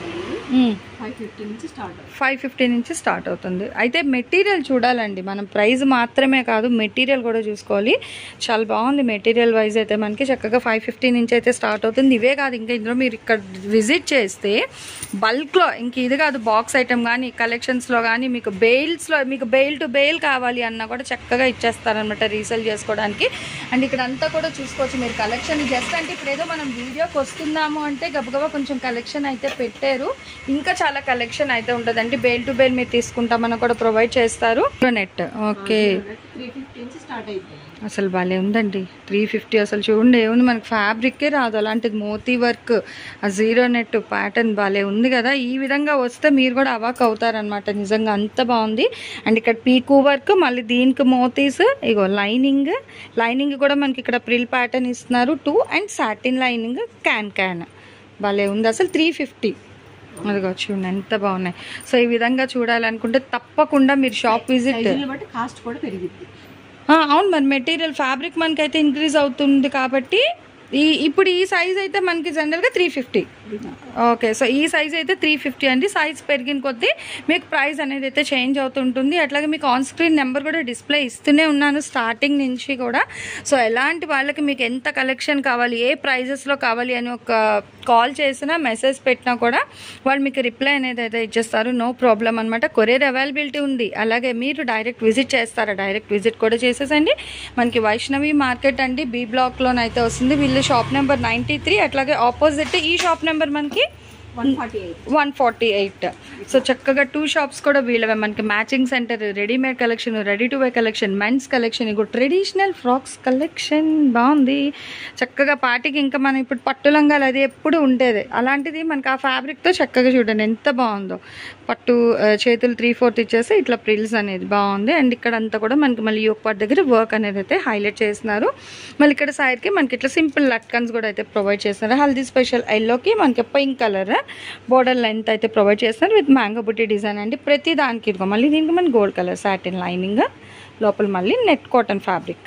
ఫైవ్ ఫిఫ్టీ నుంచి స్టార్ట్ ఫైవ్ ఫిఫ్టీ నుంచి స్టార్ట్ అవుతుంది అయితే మెటీరియల్ చూడాలండి మనం ప్రైస్ మాత్రమే కాదు మెటీరియల్ కూడా చూసుకోవాలి చాలా బాగుంది మెటీరియల్ వైజ్ అయితే మనకి చక్కగా ఫైవ్ ఫిఫ్టీ నుంచి అయితే స్టార్ట్ అవుతుంది ఇవే కాదు ఇంకా ఇందులో మీరు ఇక్కడ విజిట్ చేస్తే బల్క్లో ఇంక ఇది కాదు బాక్స్ ఐటమ్ కానీ కలెక్షన్స్లో కానీ మీకు బెయిల్స్లో మీకు బెయిల్ టు బెయిల్ కావాలి అన్నా కూడా చక్కగా ఇచ్చేస్తారనమాట రీసేల్ చేసుకోవడానికి అండ్ ఇక్కడ అంతా కూడా చూసుకోవచ్చు మీరు కలెక్షన్ జస్ట్ అంటే ఇప్పుడు ఏదో మనం వీడియోకి వస్తున్నాము అంటే గబగబా కొంచెం కలెక్షన్ అయితే పెట్టారు ఇంకా చాలా కలెక్షన్ అయితే ఉంటుంది అంటే బెయిల్ టు బెయిల్ మీరు తీసుకుంటామని కూడా ప్రొవైడ్ చేస్తారు నెట్ ఓకే త్రీ ఫిఫ్టీ నుంచి స్టార్ట్ అవుతుంది అసలు భలే ఉందండి త్రీ ఫిఫ్టీ అసలు చూడండి ఏముంది మనకి ఫ్యాబ్రిక్కే రాదు అలాంటిది మోతీ వర్క్ ఆ జీరో నెట్ ప్యాటర్న్ భలే ఉంది కదా ఈ విధంగా వస్తే మీరు కూడా అవాక్ అవుతారనమాట నిజంగా అంత బాగుంది అండ్ ఇక్కడ పీకు వర్క్ మళ్ళీ దీనికి మోతీస్ ఇగో లైనింగ్ లైనింగ్ కూడా మనకి ఇక్కడ ప్రిల్ ప్యాటర్న్ ఇస్తున్నారు two and satin lining can can భలే ఉంది అసలు త్రీ ఫిఫ్టీ అదిగో చూడండి ఎంత బాగున్నాయి సో ఈ విధంగా చూడాలనుకుంటే తప్పకుండా మీరు షాప్ విజిట్ సైజుని బట్టి కాస్ట్ కూడా పెరిగింది ఆ, అవును మరి మెటీరియల్ ఫ్యాబ్రిక్ మనకైతే ఇంక్రీజ్ అవుతుంది కాబట్టి ఈ ఇప్పుడు ఈ సైజ్ అయితే మనకి జనరల్గా త్రీ ఫిఫ్టీ ఓకే సో ఈ సైజ్ అయితే త్రీ ఫిఫ్టీ అండి సైజ్ పెరిగిన కొద్దీ మీకు ప్రైస్ అనేది అయితే చేంజ్ అవుతుంటుంది అట్లాగే మీకు ఆన్ స్క్రీన్ నెంబర్ కూడా డిస్ప్లే ఇస్తూనే ఉన్నాను స్టార్టింగ్ నుంచి కూడా సో ఎలాంటి వాళ్ళకి మీకు ఎంత కలెక్షన్ కావాలి ఏ ప్రైజెస్లో కావాలి అని ఒక కాల్ చేసినా మెసేజ్ పెట్టినా కూడా వాళ్ళు మీకు రిప్లై అనేది అయితే ఇచ్చేస్తారు నో ప్రాబ్లం అనమాట కొరియర్ అవైలబిలిటీ ఉంది అలాగే మీరు డైరెక్ట్ విజిట్ చేస్తారా డైరెక్ట్ విజిట్ కూడా చేసేసండి మనకి వైష్ణవి మార్కెట్ అండి బి బ్లాక్లోనైతే వస్తుంది వీళ్ళ షాప్ నెంబర్ నైంటీ త్రీ అట్లాగే ఆపోజిట్ ఈ షాప్ నెంబర్ మనకి one forty eight one forty eight so చక్కగా టూ షాప్స్ కూడా వీళ్ళవే మనకి matching centre readymade collection ready to wear collection men's collection ఇంకో ట్రెడిషనల్ ఫ్రాక్స్ కలెక్షన్ బాగుంది చక్కగా పార్టీకి ఇంకా మనం ఇప్పుడు పట్టు లంగాలు అది ఎప్పుడు ఉండేది అలాంటిది మనకి ఆ ఫ్యాబ్రిక్తో చక్కగా చూడండి ఎంత బాగుందో పట్టు ఆ, చేతులు త్రీ ఫోర్త్ ఇచ్చేసి ఇట్లా ప్రిల్స్ అనేది బాగుంది అండ్ ఇక్కడ అంతా కూడా మనకి మళ్ళీ యోక్ పార్ట్ దగ్గర వర్క్ అనేది అయితే హైలైట్ చేస్తున్నారు మళ్ళీ ఇక్కడ సైడ్కి మనకి ఇట్లా సింపుల్ లట్కన్స్ కూడా అయితే ప్రొవైడ్ చేస్తున్నారు హల్దీ స్పెషల్ ఎల్లోకి మనకి పింక్ కలర్ బోర్డర్ లెంత్ అయితే ప్రొవైడ్ చేస్తున్నారు విత్ మ్యాంగో బుట్టి డిజైన్ అండి ప్రతి దానికి ఇదిగో మళ్ళీ దీనికి మన గోల్డ్ కలర్ సాటిన్ లైనింగ్ లోపల మళ్ళీ నెట్ కాటన్ ఫ్యాబ్రిక్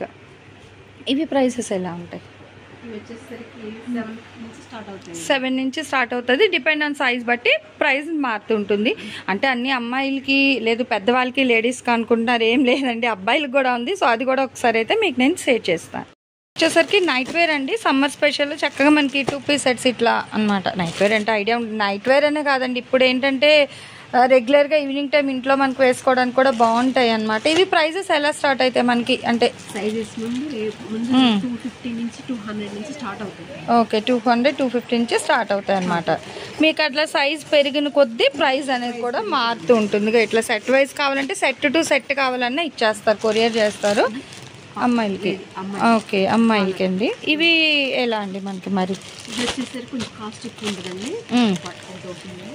ఇవి ప్రైసెస్ ఎలా ఉంటాయి ఇవి వచ్చేసరికి సెవెన్ నుంచి స్టార్ట్ అవుతాయి సెవెన్ నుంచి స్టార్ట్ అవుతుంది డిపెండ్ ఆన్ సైజ్ బట్టి ప్రైస్ మారుతుంటుంది అంటే అన్ని అమ్మాయిలకి లేదు పెద్దవాళ్ళకి లేడీస్కి అనుకుంటున్నారు ఏం లేదండి అబ్బాయిలకు కూడా ఉంది సో అది కూడా ఒకసారి అయితే మీకు నేను షేర్ చేస్తాను వచ్చేసరికి నైట్ వేర్ అండి సమ్మర్ స్పెషల్ చక్కగా మనకి టూ పీస్ సెట్స్ ఇట్లా అన్నమాట నైట్ వేర్ అంటే ఐడియా ఉంటుంది నైట్ వేర్ అనే కాదండి ఇప్పుడు ఏంటంటే ఆ, రెగ్యులర్గా ఈవినింగ్ టైం ఇంట్లో మనకు వేసుకోవడానికి కూడా బాగుంటాయి అన్నమాట ఇవి ప్రైజెస్ ఎలా స్టార్ట్ అవుతాయి మనకి అంటే సైజెస్ ముందు రే- ముందు టూ ఫిఫ్టీ నుంచి టూ హండ్రెడ్ నుంచి స్టార్ట్ అవుతుంది okay two hundred two fifty నుంచి స్టార్ట్ అవుతాయి అనమాట మీకు అట్లా సైజ్ పెరిగిన కొద్దీ ప్రైస్ అనేది కూడా మారుతూ ఉంటుంది ఇక ఇట్లా సెట్ వైజ్ కావాలంటే సెట్ టు సెట్ కావాలన్నా ఇచ్చేస్తారు కొరియర్ చేస్తారు అమ్మాయిలకి ఓకే అమ్మాయిలకి అండి ఇవి ఎలా అండి మనకి మరి ఇది వచ్చేసరికి కొంచెం కాస్ట్ ఎక్కువ ఉంటుందండి మ్మ్. ఎంత అవుతుంది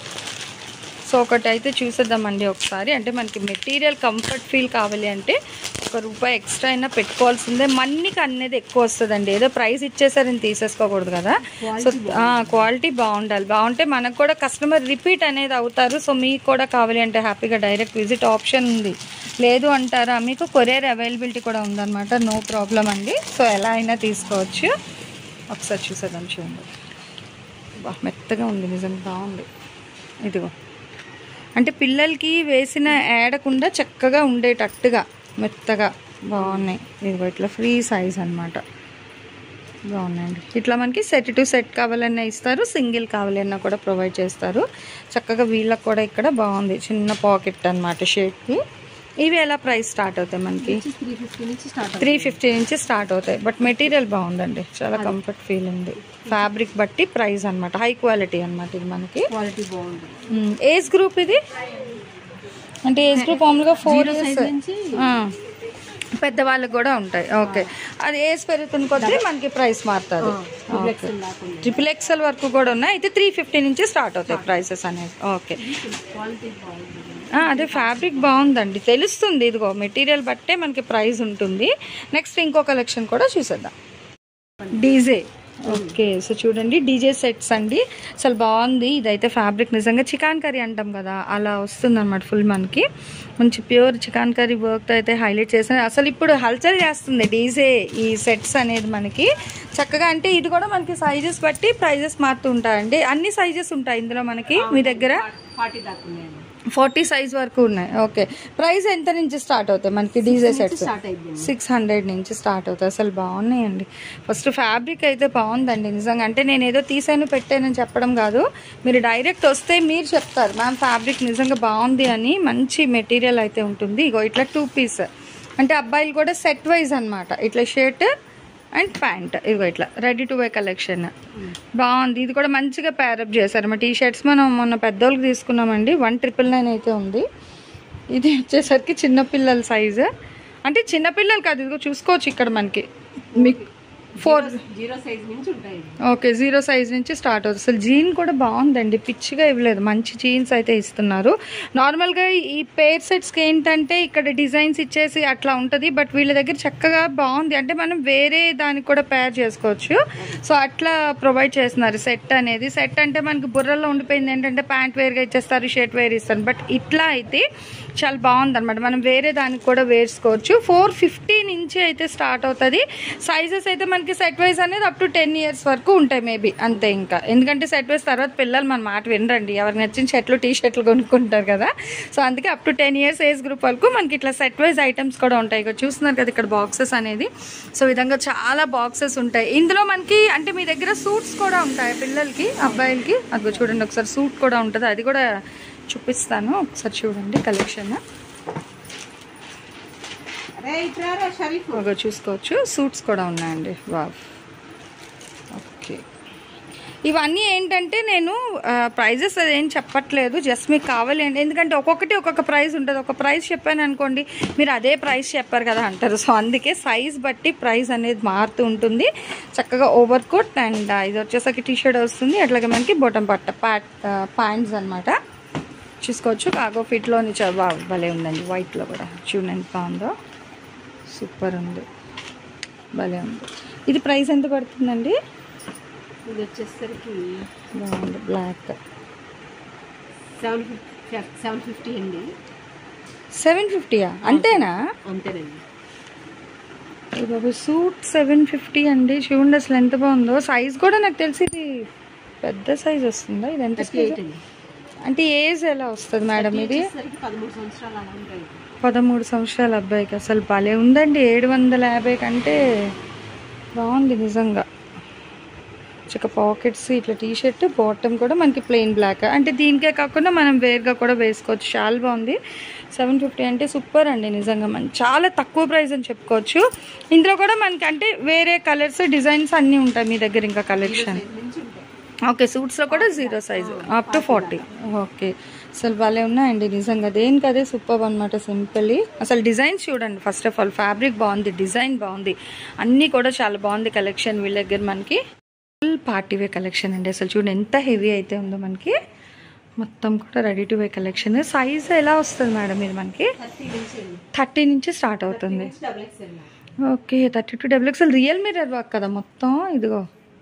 సో ఒకటి అయితే చూసేద్దామండి ఒకసారి అంటే మనకి మెటీరియల్ కంఫర్ట్ ఫీల్ కావాలి అంటే ఒక రూపాయి ఎక్స్ట్రా అయినా పెట్టుకోవాల్సిందే మనీకి అనేది ఎక్కువ వస్తుందండి ఏదో ప్రైస్ ఇచ్చేసారని తీసేసుకోకూడదు కదా సో క్వాలిటీ బాగుండాలి బాగుంటే మనకు కూడా కస్టమర్ రిపీట్ అనేది అవుతారు సో మీకు కూడా కావాలి అంటే హ్యాపీగా డైరెక్ట్ విజిట్ ఆప్షన్ ఉంది లేదు అంటారా మీకు కొరియర్ అవైలబిలిటీ కూడా ఉందన్నమాట నో ప్రాబ్లం అండి సో ఎలా అయినా తీసుకోవచ్చు ఒకసారి చూసేద్దాం చూడండి బా మెత్తగా ఉంది నిజంగా బాగుంది ఇదిగో అంటే పిల్లలకి వేసిన ఏడకుండా చక్కగా ఉండేటట్టుగా మెత్తగా బాగున్నాయి ఇదిగో ఇట్లా ఫ్రీ సైజ్ అన్నమాట బాగున్నాయండి ఇట్లా మనకి సెట్ టు సెట్ కావాలన్నా ఇస్తారు సింగిల్ కావాలన్నా కూడా ప్రొవైడ్ చేస్తారు చక్కగా వీళ్ళకి కూడా ఇక్కడ బాగుంది చిన్న పాకెట్ అనమాట షేట్కి ఇవి ఎలా ప్రైస్ స్టార్ట్ అవుతాయి మనకి త్రీ ఫిఫ్టీ నుంచి స్టార్ట్ త్రీ ఫిఫ్టీ నుంచి స్టార్ట్ అవుతాయి బట్ మెటీరియల్ బాగుందండి చాలా కంఫర్ట్ ఫీల్ ఉంది ఫ్యాబ్రిక్ బట్టి ప్రైస్ అన్నమాట హై క్వాలిటీ అన్నమాట ఇది మనకి క్వాలిటీ బాగుంటుంది ఏజ్ గ్రూప్ ఇది అంటే ఏజ్ గ్రూప్ మామూలుగా ఫోర్ ఇయర్స్ నుంచి పెద్దవాళ్ళకి కూడా ఉంటాయి ఓకే అది ఏజ్ పెరుగుతున్న కొద్దీ మనకి ప్రైస్ మారుతుంది ఎక్సెల్ లేకుండా ట్రిపుల్ ఎక్స్ఎల్ వరకు కూడా ఉన్నాయి అయితే త్రీ ఫిఫ్టీ నుంచి స్టార్ట్ అవుతాయి ప్రైసెస్ అనేది ఓకే క్వాలిటీ బాగుంటుంది ఆ, అదే ఫ్యాబ్రిక్ బాగుందండి తెలుస్తుంది ఇదిగో మెటీరియల్ బట్టే మనకి ప్రైస్ ఉంటుంది నెక్స్ట్ ఇంకో కలెక్షన్ కూడా చూసేద్దాం డీజే ఓకే సో చూడండి డీజే సెట్స్ అండి అసలు బాగుంది ఇదైతే ఫ్యాబ్రిక్ నిజంగా చికాన్ కర్రీ అంటాం కదా అలా వస్తుంది అనమాట ఫుల్ మనకి మంచి ప్యూర్ చికాన్ కర్రీ వర్క్తో అయితే హైలైట్ చేసిన అసలు ఇప్పుడు హల్చల్ చేస్తుంది డీజే ఈ సెట్స్ అనేది మనకి చక్కగా అంటే ఇది కూడా మనకి సైజెస్ బట్టి ప్రైజెస్ మారుతూ ఉంటాయండి అన్ని సైజెస్ ఉంటాయి ఇందులో మనకి మీ దగ్గర ఫార్టీ దాకా ఉన్నాయండి ఫార్టీ సైజ్ వరకు ఉన్నాయి ఓకే ప్రైస్ ఎంత నుంచి స్టార్ట్ అవుతాయి మనకి డీజే సెట్స్ స్టార్ట్ అయిపోయింది సిక్స్ హండ్రెడ్ నుంచి స్టార్ట్ అవుతాయి అసలు బాగున్నాయండి ఫస్ట్ ఫ్యాబ్రిక్ అయితే బాగుందండి నిజంగా అంటే నేను ఏదో తీసాను పెట్టానని చెప్పడం కాదు మీరు డైరెక్ట్ వస్తే మీరు చెప్తారు మ్యామ్ ఫ్యాబ్రిక్ నిజంగా బాగుంది అని మంచి మెటీరియల్ అయితే ఉంటుంది ఇగో ఇట్లా టూ పీస్ అంటే అబ్బాయిలు కూడా సెట్ వైజ్ అన్నమాట ఇట్లా షర్ట్ అండ్ ప్యాంట్ ఇగో ఇట్లా రెడీ టు వే కలెక్షన్ బాగుంది ఇది కూడా మంచిగా ప్యారప్ చేశారు మా టీ షర్ట్స్ మనం మొన్న పెద్దోళ్ళకి తీసుకున్నామండి వన్ ట్రిపుల్ నైన్ అయితే ఉంది ఇది వచ్చేసరికి చిన్నపిల్లల సైజు అంటే చిన్నపిల్లలు కాదు ఇదిగో చూసుకోవచ్చు ఇక్కడ మనకి మీకు ఫోర్ జీరో సైజ్ నుంచి ఉంటాయి ఓకే జీరో సైజ్ నుంచి స్టార్ట్ అవుతుంది అసలు జీన్ కూడా బాగుందండి పిచ్చిగా ఇవ్వలేదు మంచి జీన్స్ అయితే ఇస్తున్నారు నార్మల్గా ఈ పేర్ సెట్స్కి ఏంటంటే ఇక్కడ డిజైన్స్ ఇచ్చేసి అట్లా ఉంటుంది బట్ వీళ్ళ దగ్గర చక్కగా బాగుంది అంటే మనం వేరే దానికి కూడా పేర్ చేసుకోవచ్చు సో అట్లా ప్రొవైడ్ చేస్తున్నారు సెట్ అనేది సెట్ అంటే మనకి బుర్రలో ఉండిపోయింది ఏంటంటే ప్యాంట్ వేర్గా ఇచ్చేస్తారు షర్ట్ వేర్ ఇస్తారు బట్ ఇట్లా అయితే చాలా బాగుంది అనమాట మనం వేరే దానికి కూడా వేసుకోవచ్చు ఫోర్ ఫిఫ్టీ నుంచి అయితే స్టార్ట్ అవుతుంది సైజెస్ అయితే మనకి సెట్ వైజ్ అనేది అప్ టు టెన్ ఇయర్స్ వరకు ఉంటాయి మేబీ అంతే ఇంకా ఎందుకంటే సెట్ వైజ్ తర్వాత పిల్లలు మన మాట వినరండి ఎవరికి నచ్చిన షర్ట్లు టీ షర్ట్లు కొనుక్కుంటారు కదా సో అందుకే up to ten years age group వరకు మనకి ఇట్లా సెట్ వైజ్ ఐటమ్స్ కూడా ఉంటాయి ఇక్కడ చూస్తున్నారు కదా ఇక్కడ బాక్సెస్ అనేది సో ఈ విధంగా చాలా బాక్సెస్ ఉంటాయి ఇందులో మనకి అంటే మీ దగ్గర సూట్స్ కూడా ఉంటాయి పిల్లలకి అబ్బాయిలకి అది చూడండి ఒకసారి సూట్ కూడా ఉంటుంది అది కూడా చూపిస్తాను ఒకసారి చూడండి కలెక్షన్ అరే ఇట్రారా షరీఫ్ ఒక చూసుకోవచ్చు సూట్స్ కూడా ఉన్నాయండి వావ్ ఓకే ఇవన్నీ ఏంటంటే నేను ప్రైజెస్ అదేం చెప్పట్లేదు జస్ట్ మీకు కావాలి అంటే ఎందుకంటే ఒక్కొక్కటి ఒక్కొక్క ప్రైస్ ఉంటుంది ఒక ప్రైస్ చెప్పాను అనుకోండి మీరు అదే ప్రైస్ చెప్పారు కదా అంటారు సో అందుకే సైజ్ బట్టి ప్రైస్ అనేది మారుతూ ఉంటుంది చక్కగా ఓవర్ కోట్ అండ్ ఇది వచ్చేసరికి టీ షర్ట్ వస్తుంది అట్లాగే మనకి బొటం పట్ట ప్యాట్ ప్యాంట్స్ అనమాట చూసుకోవచ్చు కాగో ఫిట్లోని బాగా భలే ఉందండి వైట్లో కూడా చూడండి ఎంత బాగుందో సూపర్ ఉంది భలే ఉంది ఇది ప్రైస్ ఎంత పడుతుందండి ఇది వచ్చేసరికి బాగుంది black seven fifty seven fifty అండి సెవెన్ ఫిఫ్టీయా అంతేనా అంతేనండి ఇది బాబు సూట్ సెవెన్ ఫిఫ్టీ అండి చూడండి అసలు ఎంత బాగుందో సైజ్ కూడా నాకు తెలిసి ఇది పెద్ద సైజ్ వస్తుందా ఇది ఎంత థర్టీ ఎయిట్ అండి అంటే ఏజ్ ఎలా వస్తుంది మేడం ఇది వచ్చేసరికి పదమూడు సంవత్సరాలు అలా ఉంటాయి పదమూడు సంవత్సరాల అబ్బాయికి అసలు భలే ఉందండి ఏడు వందల యాభై కంటే బాగుంది నిజంగా చక్క పాకెట్స్ ఇట్లా టీ షర్ట్ బాటమ్ కూడా మనకి ప్లెయిన్ బ్లాక్ అంటే దీనికే కాకుండా మనం వేర్గా కూడా వేసుకోవచ్చు చాలా బాగుంది సెవెన్ ఫిఫ్టీ అంటే సూపర్ అండి నిజంగా మన చాలా తక్కువ ప్రైస్ అని చెప్పుకోవచ్చు ఇందులో కూడా మనకి అంటే వేరే కలర్స్ డిజైన్స్ అన్నీ ఉంటాయి మీ దగ్గర ఇంకా కలెక్షన్ నుంచి ఉంటాయి ఓకే సూట్స్లో కూడా zero size up to forty okay అసలు భలే ఉన్నాయండి నిజంగా దేనికి అదే సూపర్ అనమాట సింపుల్లీ అసలు డిజైన్స్ చూడండి ఫస్ట్ ఆఫ్ ఆల్ ఫ్యాబ్రిక్ బాగుంది డిజైన్ బాగుంది అన్నీ కూడా చాలా బాగుంది కలెక్షన్ వీళ్ళ దగ్గర మనకి ఫుల్ పార్టీ వే కలెక్షన్ అండి అసలు చూడండి ఎంత హెవీ అయితే ఉందో మనకి మొత్తం కూడా ready to wear collection size ఎలా వస్తుంది మేడం ఇది మనకి థర్టీ నుంచి అండి థర్టీ నుంచి స్టార్ట్ అవుతుంది double XL okay thirty two double XL real mirror work కదా మొత్తం ఇదిగో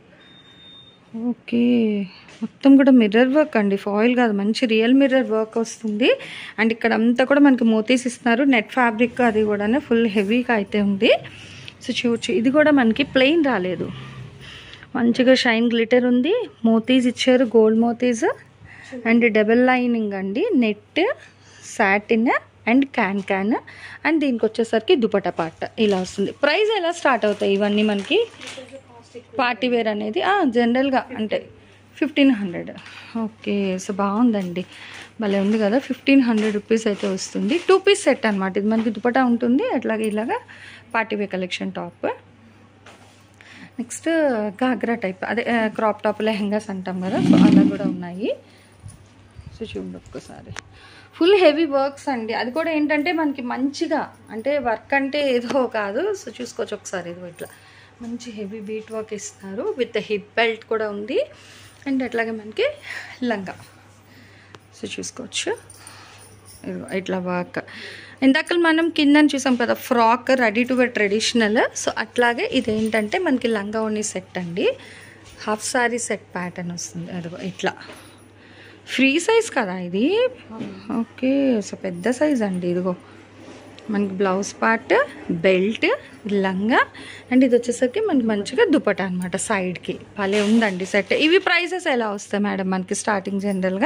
ఓకే మొత్తం కూడా మిర్రర్ వర్క్ అండి ఫాయిల్ కాదు మంచి రియల్ మిర్రర్ వర్క్ వస్తుంది అండ్ ఇక్కడ అంతా కూడా మనకి మోతీస్ ఇస్తున్నారు నెట్ ఫ్యాబ్రిక్ అది కూడా ఫుల్ హెవీగా అయితే ఉంది సో చూడచ్చు ఇది కూడా మనకి ప్లెయిన్ రాలేదు మంచిగా షైన్ గ్లిటర్ ఉంది మోతీస్ ఇచ్చారు గోల్డ్ మోతీస్ అండ్ డబల్ లైనింగ్ అండి net satin and can can and దీనికి వచ్చేసరికి దుపట పాట ఇలా వస్తుంది ప్రైస్ ఎలా స్టార్ట్ అవుతాయి ఇవన్నీ మనకి పార్టీ వేర్ అనేది జనరల్గా అంటే ఫిఫ్టీన్ హండ్రెడ్ ఓకే సో బాగుందండి భలే ఉంది కదా ఫిఫ్టీన్ హండ్రెడ్ రూపీస్ అయితే వస్తుంది టూ పీస్ సెట్ అనమాట ఇది మనకి దుపటా ఉంటుంది అట్లాగే ఇలాగా party wear collection top next ghagra type అదే క్రాప్ టాప్ లెహంగాస్ అంటాం కదా సో అలా కూడా ఉన్నాయి సో చూడండి ఒక్కసారి ఫుల్ హెవీ వర్క్స్ అండి అది కూడా ఏంటంటే మనకి మంచిగా అంటే వర్క్ అంటే ఏదో కాదు సో చూసుకోవచ్చు ఒకసారి ఏదో ఇట్లా మంచి హెవీ బీట్ వర్క్ ఇస్తారు విత్ హిప్ బెల్ట్ కూడా ఉంది అండ్ అట్లాగే మనకి లంగా సో చూసుకోవచ్చు ఇదిగో ఇట్లా వర్క్ ఇందాక మనం కింద చూసాం కదా frock ready to wear traditional so అట్లాగే ఇదేంటంటే మనకి లంగా ఓణి సెట్ అండి హాఫ్ సారీ సెట్ ప్యాటర్న్ వస్తుంది అదిగో ఇట్లా ఫ్రీ సైజ్ కదా ఇది ఓకే సో పెద్ద సైజ్ అండి ఇదిగో మనకి బ్లౌజ్ పార్ట్ బెల్ట్ లంగా అండ్ ఇది వచ్చేసరికి మనకి మంచిగా దుపట అనమాట సైడ్కి భలే ఉందండి సెట్ ఇవి ప్రైసెస్ ఎలా వస్తాయి మేడం మనకి స్టార్టింగ్ జనరల్గా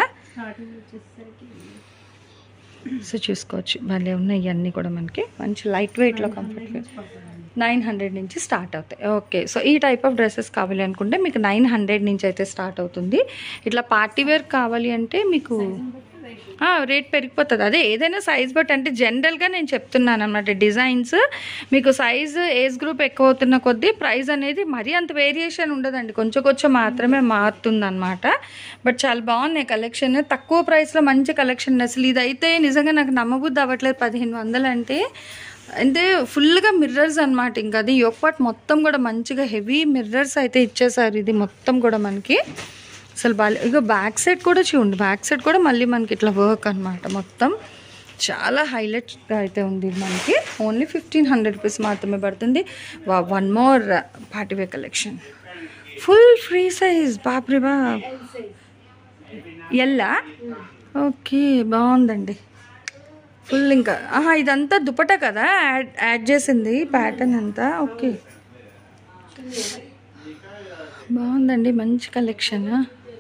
సో చూసుకోవచ్చు భలే ఉన్నాయి ఇవన్నీ కూడా మనకి మంచి లైట్ వెయిట్లో కంఫర్ట్గా నైన్ హండ్రెడ్ నుంచి స్టార్ట్ అవుతాయి ఓకే సో ఈ టైప్ ఆఫ్ డ్రెస్సెస్ కావాలి అనుకుంటే మీకు నైన్ హండ్రెడ్ నుంచి అయితే స్టార్ట్ అవుతుంది ఇట్లా పార్టీ వేర్ కావాలి అంటే మీకు రేట్ పెరిగిపోతుంది అదే ఏదైనా సైజ్ బట్ అంటే జనరల్గా నేను చెప్తున్నాను అనమాట డిజైన్స్ మీకు సైజ్ ఏజ్ గ్రూప్ ఎక్కువ అవుతున్న కొద్దీ ప్రైస్ అనేది మరీ అంత వేరియేషన్ ఉండదండి కొంచెం కొంచెం మాత్రమే మారుతుంది అనమాట బట్ చాలా బాగున్నాయి కలెక్షన్ తక్కువ ప్రైస్లో మంచి కలెక్షన్ అసలు ఇదైతే నిజంగా నాకు నమ్మబుద్ధి అవ్వట్లేదు పదిహేను వందలు అంటే అంటే ఫుల్గా మిర్రర్స్ అనమాట ఇంకా అది పార్ట్ మొత్తం కూడా మంచిగా హెవీ మిర్రర్స్ అయితే ఇచ్చేసారు ఇది మొత్తం కూడా మనకి అసలు బాగా ఇక బ్యాక్ సైడ్ కూడా చూడండి బ్యాక్ సైడ్ కూడా మళ్ళీ మనకి ఇట్లా వర్క్ అనమాట మొత్తం చాలా హైలైట్గా అయితే ఉంది ఇది మనకి ఓన్లీ ఫిఫ్టీన్ హండ్రెడ్ రూపీస్ మాత్రమే పడుతుంది one more party wear collection full free size బాప్రి బాబ్ ఎల్లా ఓకే బాగుందండి ఫుల్ ఇంకా ఆహా ఇదంతా దుపట కదా యాడ్ యాడ్ చేసింది ప్యాటర్న్ అంతా ఓకే బాగుందండి మంచి కలెక్షన్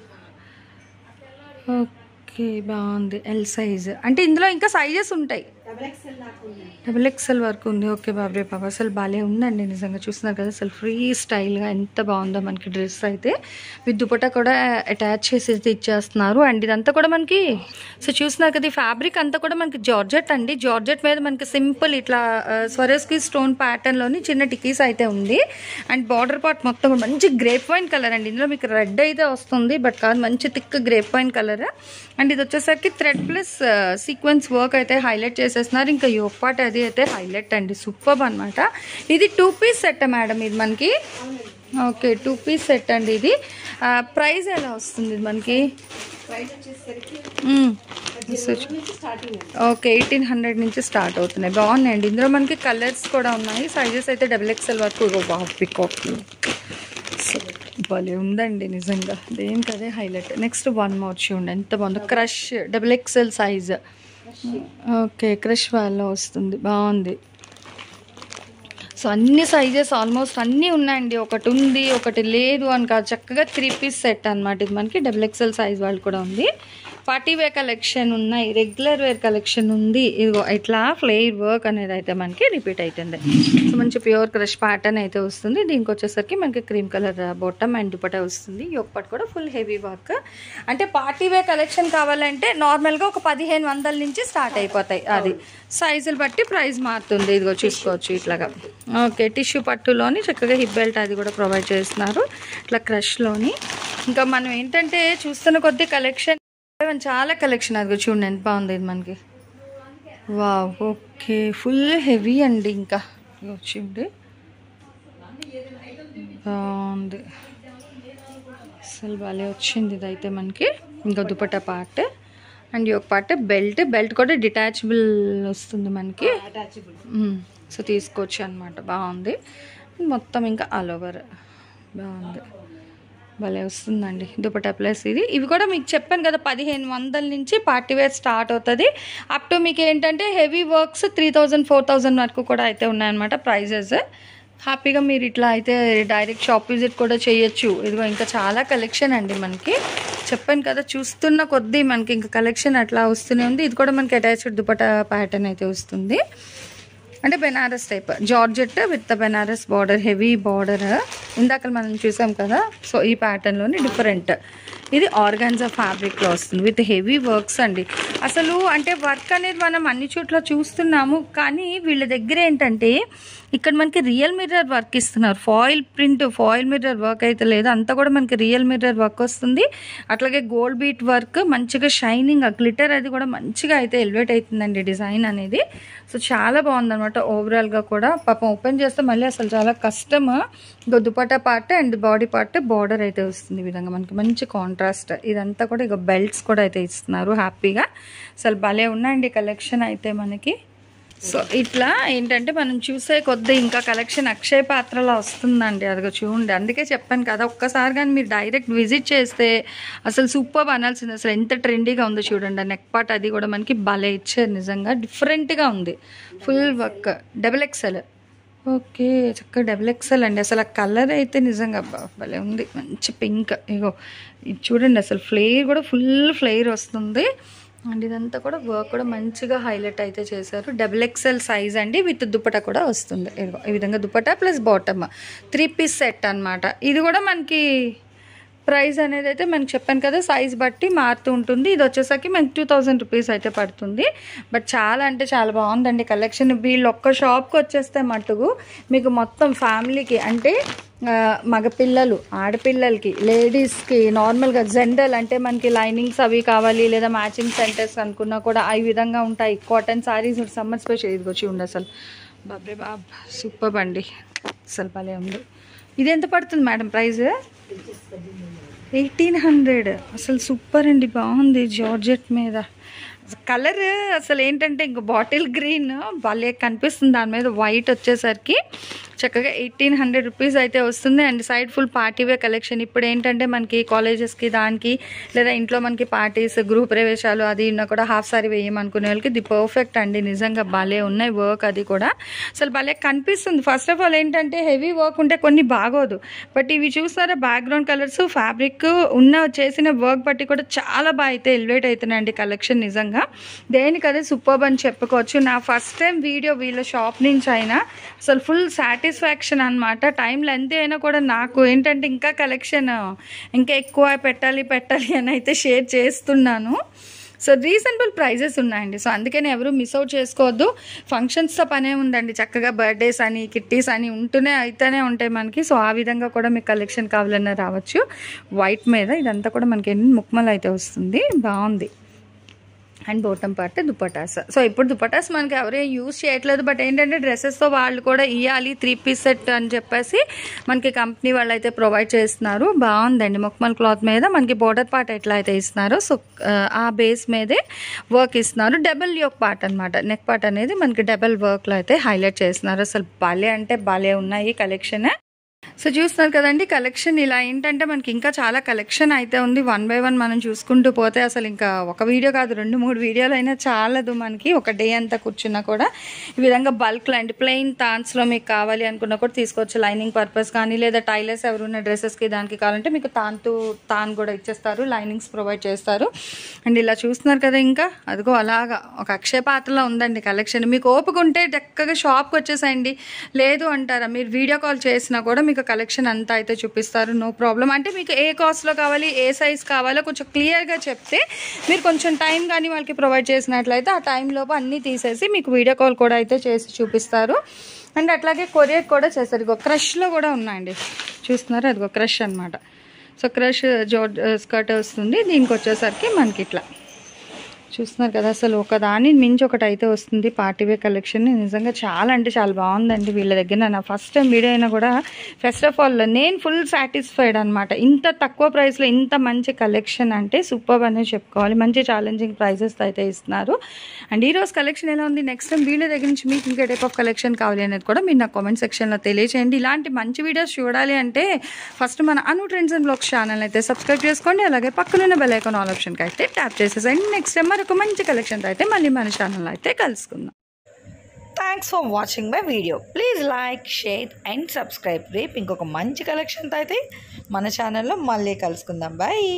ఓకే బాగుంది ఎల్ సైజ్ అంటే ఇందులో ఇంకా సైజెస్ ఉంటాయి డబుల్ ఎక్స్ఎల్ వరకు ఉంది ఓకే బాబే బాబా అసలు బాగాలే ఉందండి నిజంగా చూస్తున్నారు కదా అసలు ఫ్రీ స్టైల్గా ఎంత బాగుందో మనకి డ్రెస్ అయితే విత్ దుపట్టా కూడా అటాచ్ చేసేసి ఇచ్చేస్తున్నారు అండ్ ఇదంతా కూడా మనకి సో చూస్తున్నారు కదా ఈ ఫ్యాబ్రిక్ అంతా కూడా మనకి జార్జెట్ అండి జార్జెట్ మీద మనకి సింపుల్ ఇట్లా స్వరస్కి స్టోన్ ప్యాటర్న్లోని చిన్న టికీస్ అయితే ఉంది అండ్ బార్డర్ పార్ట్ మొత్తం కూడా మంచి గ్రేప్ వైన్ కలర్ అండి ఇందులో మీకు రెడ్ అయితే వస్తుంది బట్ కాదు మంచి thick grape wine colour and ఇది వచ్చేసరికి థ్రెడ్ ప్లస్ సీక్వెన్స్ వర్క్ అయితే హైలైట్ చేసేస్తున్నారు ఇంకా యోపాట్ అది అయితే హైలైట్ అండి సూపర్ అనమాట ఇది టూ పీస్ సెట్ మేడం ఇది మనకి ఓకే టూ పీస్ సెట్ అండి ఇది ప్రైస్ ఎలా వస్తుంది ఇది మనకి మ్మ్. ఓకే ఎయిటీన్ హండ్రెడ్ నుంచి స్టార్ట్ అవుతున్నాయి బాగున్నాయండి ఇందులో మనకి కలర్స్ కూడా ఉన్నాయి సైజెస్ అయితే డబుల్ ఎక్స్ఎల్ వరకు పికాక్ సో భలే ఉందండి నిజంగా దేనికి అదే హైలైట్ నెక్స్ట్ వన్ మోర్ చూడండి ఎంత బాగుందో crush double XL size okay crush వాళ్ళలో వస్తుంది బాగుంది సో అన్ని సైజెస్ ఆల్మోస్ట్ అన్నీ ఉన్నాయండి ఒకటి ఉంది ఒకటి లేదు అని కాదు చక్కగా త్రీ పీస్ సెట్ అనమాట ఇది మనకి డబుల్ ఎక్స్ఎల్ సైజ్ వాళ్ళు కూడా ఉంది పార్టీ వేర్ కలెక్షన్ ఉన్నాయి రెగ్యులర్ వేర్ కలెక్షన్ ఉంది ఇదిగో ఇట్లా ఫ్లేర్ వర్క్ అనేది అయితే మనకి రిపీట్ అవుతుంది సో మంచి ప్యూర్ క్రష్ ప్యాటర్న్ అయితే వస్తుంది దీనికి వచ్చేసరికి మనకి cream colour bottom and dupatta వస్తుంది యొక్కటి కూడా ఫుల్ హెవీ వర్క్ అంటే పార్టీ వేర్ కలెక్షన్ కావాలంటే నార్మల్గా ఒక పదిహేను వందల నుంచి స్టార్ట్ అయిపోతాయి అది సైజులు బట్టి ప్రైస్ మారుతుంది ఇదిగో చూసుకోవచ్చు ఇట్లాగా ఓకే టిష్యూ పట్టులోని చక్కగా హిప్ బెల్ట్ అది కూడా ప్రొవైడ్ చేస్తున్నారు ఇట్లా క్రష్లోని ఇంకా మనం ఏంటంటే చూస్తున్న కొద్దీ కలెక్షన్ చాలా కలెక్షన్ అది చూడండి ఎంత బాగుంది ఇది మనకి వావ్ ఓకే ఫుల్ హెవీ అండి ఇంకా ఇగో చూడండి బాగుంది అసలు భలే వచ్చింది ఇదైతే మనకి ఇంకా దుపట్టా పార్ట్ అండ్ ఈ ఒక పార్ట్ బెల్ట్ బెల్ట్ కూడా డిటాచబుల్ వస్తుంది మనకి మ్మ్. సో తీసుకోవచ్చు అనమాట బాగుంది మొత్తం ఇంకా ఆల్ ఓవర్ బాగుంది భలే వస్తుందండి దుపట్టా ప్లస్ ఇది ఇవి కూడా మీకు చెప్పాను కదా పదిహేను వందల నుంచి పార్టీ వేర్ స్టార్ట్ అవుతుంది అప్ టు మీకు ఏంటంటే heavy works three thousand four thousand వరకు కూడా అయితే ఉన్నాయన్నమాట ప్రైజెస్ హ్యాపీగా మీరు ఇట్లా అయితే డైరెక్ట్ షాప్ విజిట్ కూడా చేయొచ్చు ఇదిగో ఇంకా చాలా కలెక్షన్ అండి మనకి చెప్పాను కదా చూస్తున్న కొద్దీ మనకి ఇంకా కలెక్షన్ అట్లా వస్తూనే ఉంది ఇది కూడా మనకి అటాచ్డ్ దుపట్టా ప్యాటర్న్ అయితే వస్తుంది అంటే Banaras type georgette with Banaras border heavy border ఇందాక మనం చూసాం కదా సో ఈ ప్యాటర్న్లోని డిఫరెంట్ ఇది ఆర్గాన్జా ఫ్యాబ్రిక్లో వస్తుంది విత్ హెవీ వర్క్స్ అండి అసలు అంటే వర్క్ అనేది మనం అన్ని చోట్ల చూస్తున్నాము కానీ వీళ్ళ దగ్గర ఏంటంటే ఇక్కడ మనకి రియల్ మిర్రర్ వర్క్ ఇస్తున్నారు foil print foil mirror work అయితే లేదు అంతా కూడా మనకి రియల్ మిర్రర్ వర్క్ వస్తుంది అట్లాగే గోల్డ్ బీట్ వర్క్ మంచిగా షైనింగ్ ఆ గ్లిటర్ అది కూడా మంచిగా అయితే ఎలివేట్ అవుతుందండి డిజైన్ అనేది సో చాలా బాగుందన్నమాట ఓవరాల్గా కూడా పాపం ఓపెన్ చేస్తే మళ్ళీ అసలు చాలా కష్టం ఇక dupatta part and body part border అయితే వస్తుంది ఈ విధంగా మనకి మంచి కాంట్రాస్ట్ ఇదంతా కూడా ఇక బెల్ట్స్ కూడా అయితే ఇస్తున్నారు హ్యాపీగా అసలు భలే ఉన్నాయండి కలెక్షన్ అయితే మనకి సో ఇట్లా ఏంటంటే మనం చూసే కొద్ది ఇంకా కలెక్షన్ అక్షయ పాత్రలో వస్తుందండి అదిగో చూడండి అందుకే చెప్పాను కదా ఒక్కసారి కానీ మీరు డైరెక్ట్ విజిట్ చేస్తే అసలు సూపర్ అనాల్సింది అసలు ఎంత ట్రెండీగా ఉందో చూడండి ఆ నెక్ పార్ట్ అది కూడా మనకి భలే ఇచ్చారు నిజంగా డిఫరెంట్గా ఉంది full work double XL okay చక్కగా డబుల్ ఎక్సెల్ అండి అసలు ఆ కలర్ అయితే నిజంగా అబ్బా భలే ఉంది మంచి పింక్ ఇగో ఇది చూడండి అసలు ఫ్లేర్ కూడా ఫుల్ ఫ్లేర్ వస్తుంది అండ్ ఇదంతా కూడా వర్క్ కూడా మంచిగా హైలైట్ అయితే చేశారు డబుల్ ఎక్సెల్ సైజ్ అండి విత్ దుపట్టా కూడా వస్తుంది ఇదిగో ఈ విధంగా dupatta plus bottom three piece set అన్నమాట ఇది కూడా మనకి ప్రైస్ అనేది అయితే మనకి చెప్పాను కదా సైజ్ బట్టి మారుతూ ఉంటుంది ఇది వచ్చేసరికి మనకి టూ థౌజండ్ రూపీస్ అయితే పడుతుంది బట్ చాలా అంటే చాలా బాగుందండి కలెక్షన్ వీళ్ళు ఒక్క షాప్కి వచ్చేస్తే మటుకు మీకు మొత్తం ఫ్యామిలీకి అంటే ఆ, మగపిల్లలు ఆడపిల్లలకి లేడీస్కి నార్మల్గా జనరల్ అంటే మనకి లైనింగ్స్ అవి కావాలి లేదా మ్యాచింగ్ సెంటర్స్ అనుకున్నా కూడా ఈ విధంగా ఉంటాయి కాటన్ శారీస్ సమ్మర్ స్పెషల్ ఇదిగో చూడండి అసలు బాబ్రే బాబ్ సూపర్ అండి అసలు భలే ఉంది ఇది ఎంత పడుతుంది మేడం ప్రైస్ ఎయిటీన్ హండ్రెడ్ అసలు సూపర్ అండి బాగుంది జార్జెట్ మీద కలర్ అసలు ఏంటంటే ఇంక బాటిల్ గ్రీన్ భలే కనిపిస్తుంది దాని మీద వైట్ వచ్చేసరికి చక్కగా ఎయిటీన్ హండ్రెడ్ రూపీస్ అయితే వస్తుంది and side full party wear collection ఇప్పుడు ఏంటంటే మనకి కాలేజెస్కి దానికి లేదా ఇంట్లో మనకి పార్టీస్ గృహ ప్రవేశాలు అది ఉన్నా కూడా హాఫ్ సారీ వేయమనుకునే వాళ్ళకి ది పర్ఫెక్ట్ అండి నిజంగా భలే ఉన్నాయి వర్క్ అది కూడా అసలు భలే కనిపిస్తుంది ఫస్ట్ ఆఫ్ ఆల్ ఏంటంటే హెవీ వర్క్ ఉంటే కొన్ని బాగోదు బట్ ఇవి చూసారా బ్యాక్గ్రౌండ్ కలర్స్ ఫ్యాబ్రిక్ ఉన్న చేసిన వర్క్ బట్టి కూడా చాలా బాగా అయితే ఎలివేట్ అవుతున్నాయండి కలెక్షన్ నిజంగా దేనికి అదే సూపర్ అని చెప్పుకోవచ్చు నా ఫస్ట్ టైం వీడియో వీళ్ళ షాప్ నుంచి అయినా అసలు ఫుల్ సాటిస్ఫాక్షన్ అనమాట టైం లెంత్ అయినా కూడా నాకు ఏంటంటే ఇంకా కలెక్షన్ ఇంకా ఎక్కువ పెట్టాలి పెట్టాలి అని అయితే షేర్ చేస్తున్నాను సో రీజనబుల్ ప్రైజెస్ ఉన్నాయండి సో అందుకని ఎవరు మిస్ అవుట్ చేసుకోవద్దు ఫంక్షన్స్తో పనే ఉందండి చక్కగా బర్త్డేస్ అని కిట్టీస్ అని ఉంటూనే అయితేనే ఉంటాయి మనకి సో ఆ విధంగా కూడా మీకు కలెక్షన్ కావాలన్నా రావచ్చు వైట్ మీద ఇదంతా కూడా మనకి ఎన్ని ముక్మలు అయితే వస్తుంది బాగుంది and bottom part dupattas so ఇప్పుడు దుపటాస్ మనకి ఎవరే యూజ్ చేయట్లేదు బట్ ఏంటంటే డ్రెస్సెస్తో వాళ్ళు కూడా ఇవ్వాలి త్రీ పీస్ సెట్ అని చెప్పేసి మనకి కంపెనీ వాళ్ళు అయితే ప్రొవైడ్ చేస్తున్నారు బాగుందండి మొక్కమల్ క్లాత్ మీద మనకి బోర్డర్ పార్ట్ ఎట్లా అయితే ఇస్తున్నారు సో ఆ బేస్ మీదే వర్క్ ఇస్తున్నారు డబల్ యోక్ పార్ట్ అనమాట నెక్ పార్ట్ అనేది మనకి డబల్ వర్క్లో అయితే హైలైట్ చేస్తున్నారు అసలు భలే అంటే భలే ఉన్నాయి కలెక్షన్ సో చూస్తున్నారు కదండి కలెక్షన్ ఇలా ఏంటంటే మనకి ఇంకా చాలా కలెక్షన్ అయితే ఉంది వన్ బై వన్ మనం చూసుకుంటూ పోతే అసలు ఇంకా ఒక వీడియో కాదు రెండు మూడు వీడియోలు అయినా చాలదు మనకి ఒక డే అంతా కూర్చున్నా కూడా ఈ విధంగా బల్క్ అండి ప్లెయిన్ తాన్స్లో మీకు కావాలి అనుకున్నా కూడా తీసుకోవచ్చు లైనింగ్ పర్పస్ కానీ లేదా టైలర్స్ ఎవరున్న డ్రెస్సెస్కి దానికి కావాలంటే మీకు తాన్తో తాన్ కూడా ఇచ్చేస్తారు లైనింగ్స్ ప్రొవైడ్ చేస్తారు అండ్ ఇలా చూస్తున్నారు కదా ఇంకా అదిగో అలాగా ఒక అక్షయ పాత్రలో ఉందండి కలెక్షన్ మీకు ఓపిక ఉంటే చక్కగా షాప్కి వచ్చేసేయండి లేదు అంటారా మీరు వీడియో కాల్ చేసినా కూడా మీకు కలెక్షన్ అంతా అయితే చూపిస్తారు నో ప్రాబ్లం అంటే మీకు ఏ కాస్ట్లో కావాలి ఏ సైజ్ కావాలో కొంచెం క్లియర్గా చెప్తే మీరు కొంచెం టైం కానీ వాళ్ళకి ప్రొవైడ్ చేసినట్లయితే ఆ టైంలోపు అన్నీ తీసేసి మీకు వీడియో కాల్ కూడా అయితే చేసి చూపిస్తారు అండ్ అట్లాగే కొరియర్ కూడా చేస్తారు ఇగో క్రష్లో కూడా ఉన్నాయండి చూస్తున్నారు అదిగో క్రష్ అనమాట సో క్రష్ జో స్కర్ట్ వస్తుంది దీనికి వచ్చేసరికి మనకి ఇట్లా చూస్తున్నారు కదా అసలు ఒక దాని మించి ఒకటి అయితే వస్తుంది పార్టీవేర్ కలెక్షన్ నిజంగా చాలా అంటే చాలా బాగుందండి వీళ్ళ దగ్గర నా ఫస్ట్ టైం వీడియో అయినా కూడా ఫస్ట్ ఆఫ్ ఆల్ నేను ఫుల్ సాటిస్ఫైడ్ అనమాట ఇంత తక్కువ ప్రైస్లో ఇంత మంచి కలెక్షన్ అంటే సూపర్ అనే చెప్పుకోవాలి మంచి ఛాలెంజింగ్ ప్రైజెస్ అయితే ఇస్తున్నారు అండ్ ఈ రోజు కలెక్షన్ ఎలా ఉంది నెక్స్ట్ టైం వీళ్ళ దగ్గర నుంచి మీకు ఇంకా టైప్ ఆఫ్ కలెక్షన్ కావాలి అనేది కూడా మీరు నా కామెంట్ సెక్షన్లో తెలియచేయండి ఇలాంటి మంచి వీడియోస్ చూడాలి అంటే ఫస్ట్ మన Anu trends and blogs channel అయితే సబ్స్క్రైబ్ చేసుకోండి అలాగే పక్కనున్న బెల్ ఐకాన్ ఆల్ ఆప్షన్కి అయితే ట్యాప్ చేసేసండి నెక్స్ట్ టైం మరొక మంచి కలెక్షన్ అయితే మళ్ళీ మన ఛానల్లో అయితే కలుసుకుందాం thanks for watching my video please like share and subscribe రేపు ఇంకొక మంచి కలెక్షన్తో అయితే మన ఛానల్లో మళ్ళీ కలుసుకుందాం బాయ్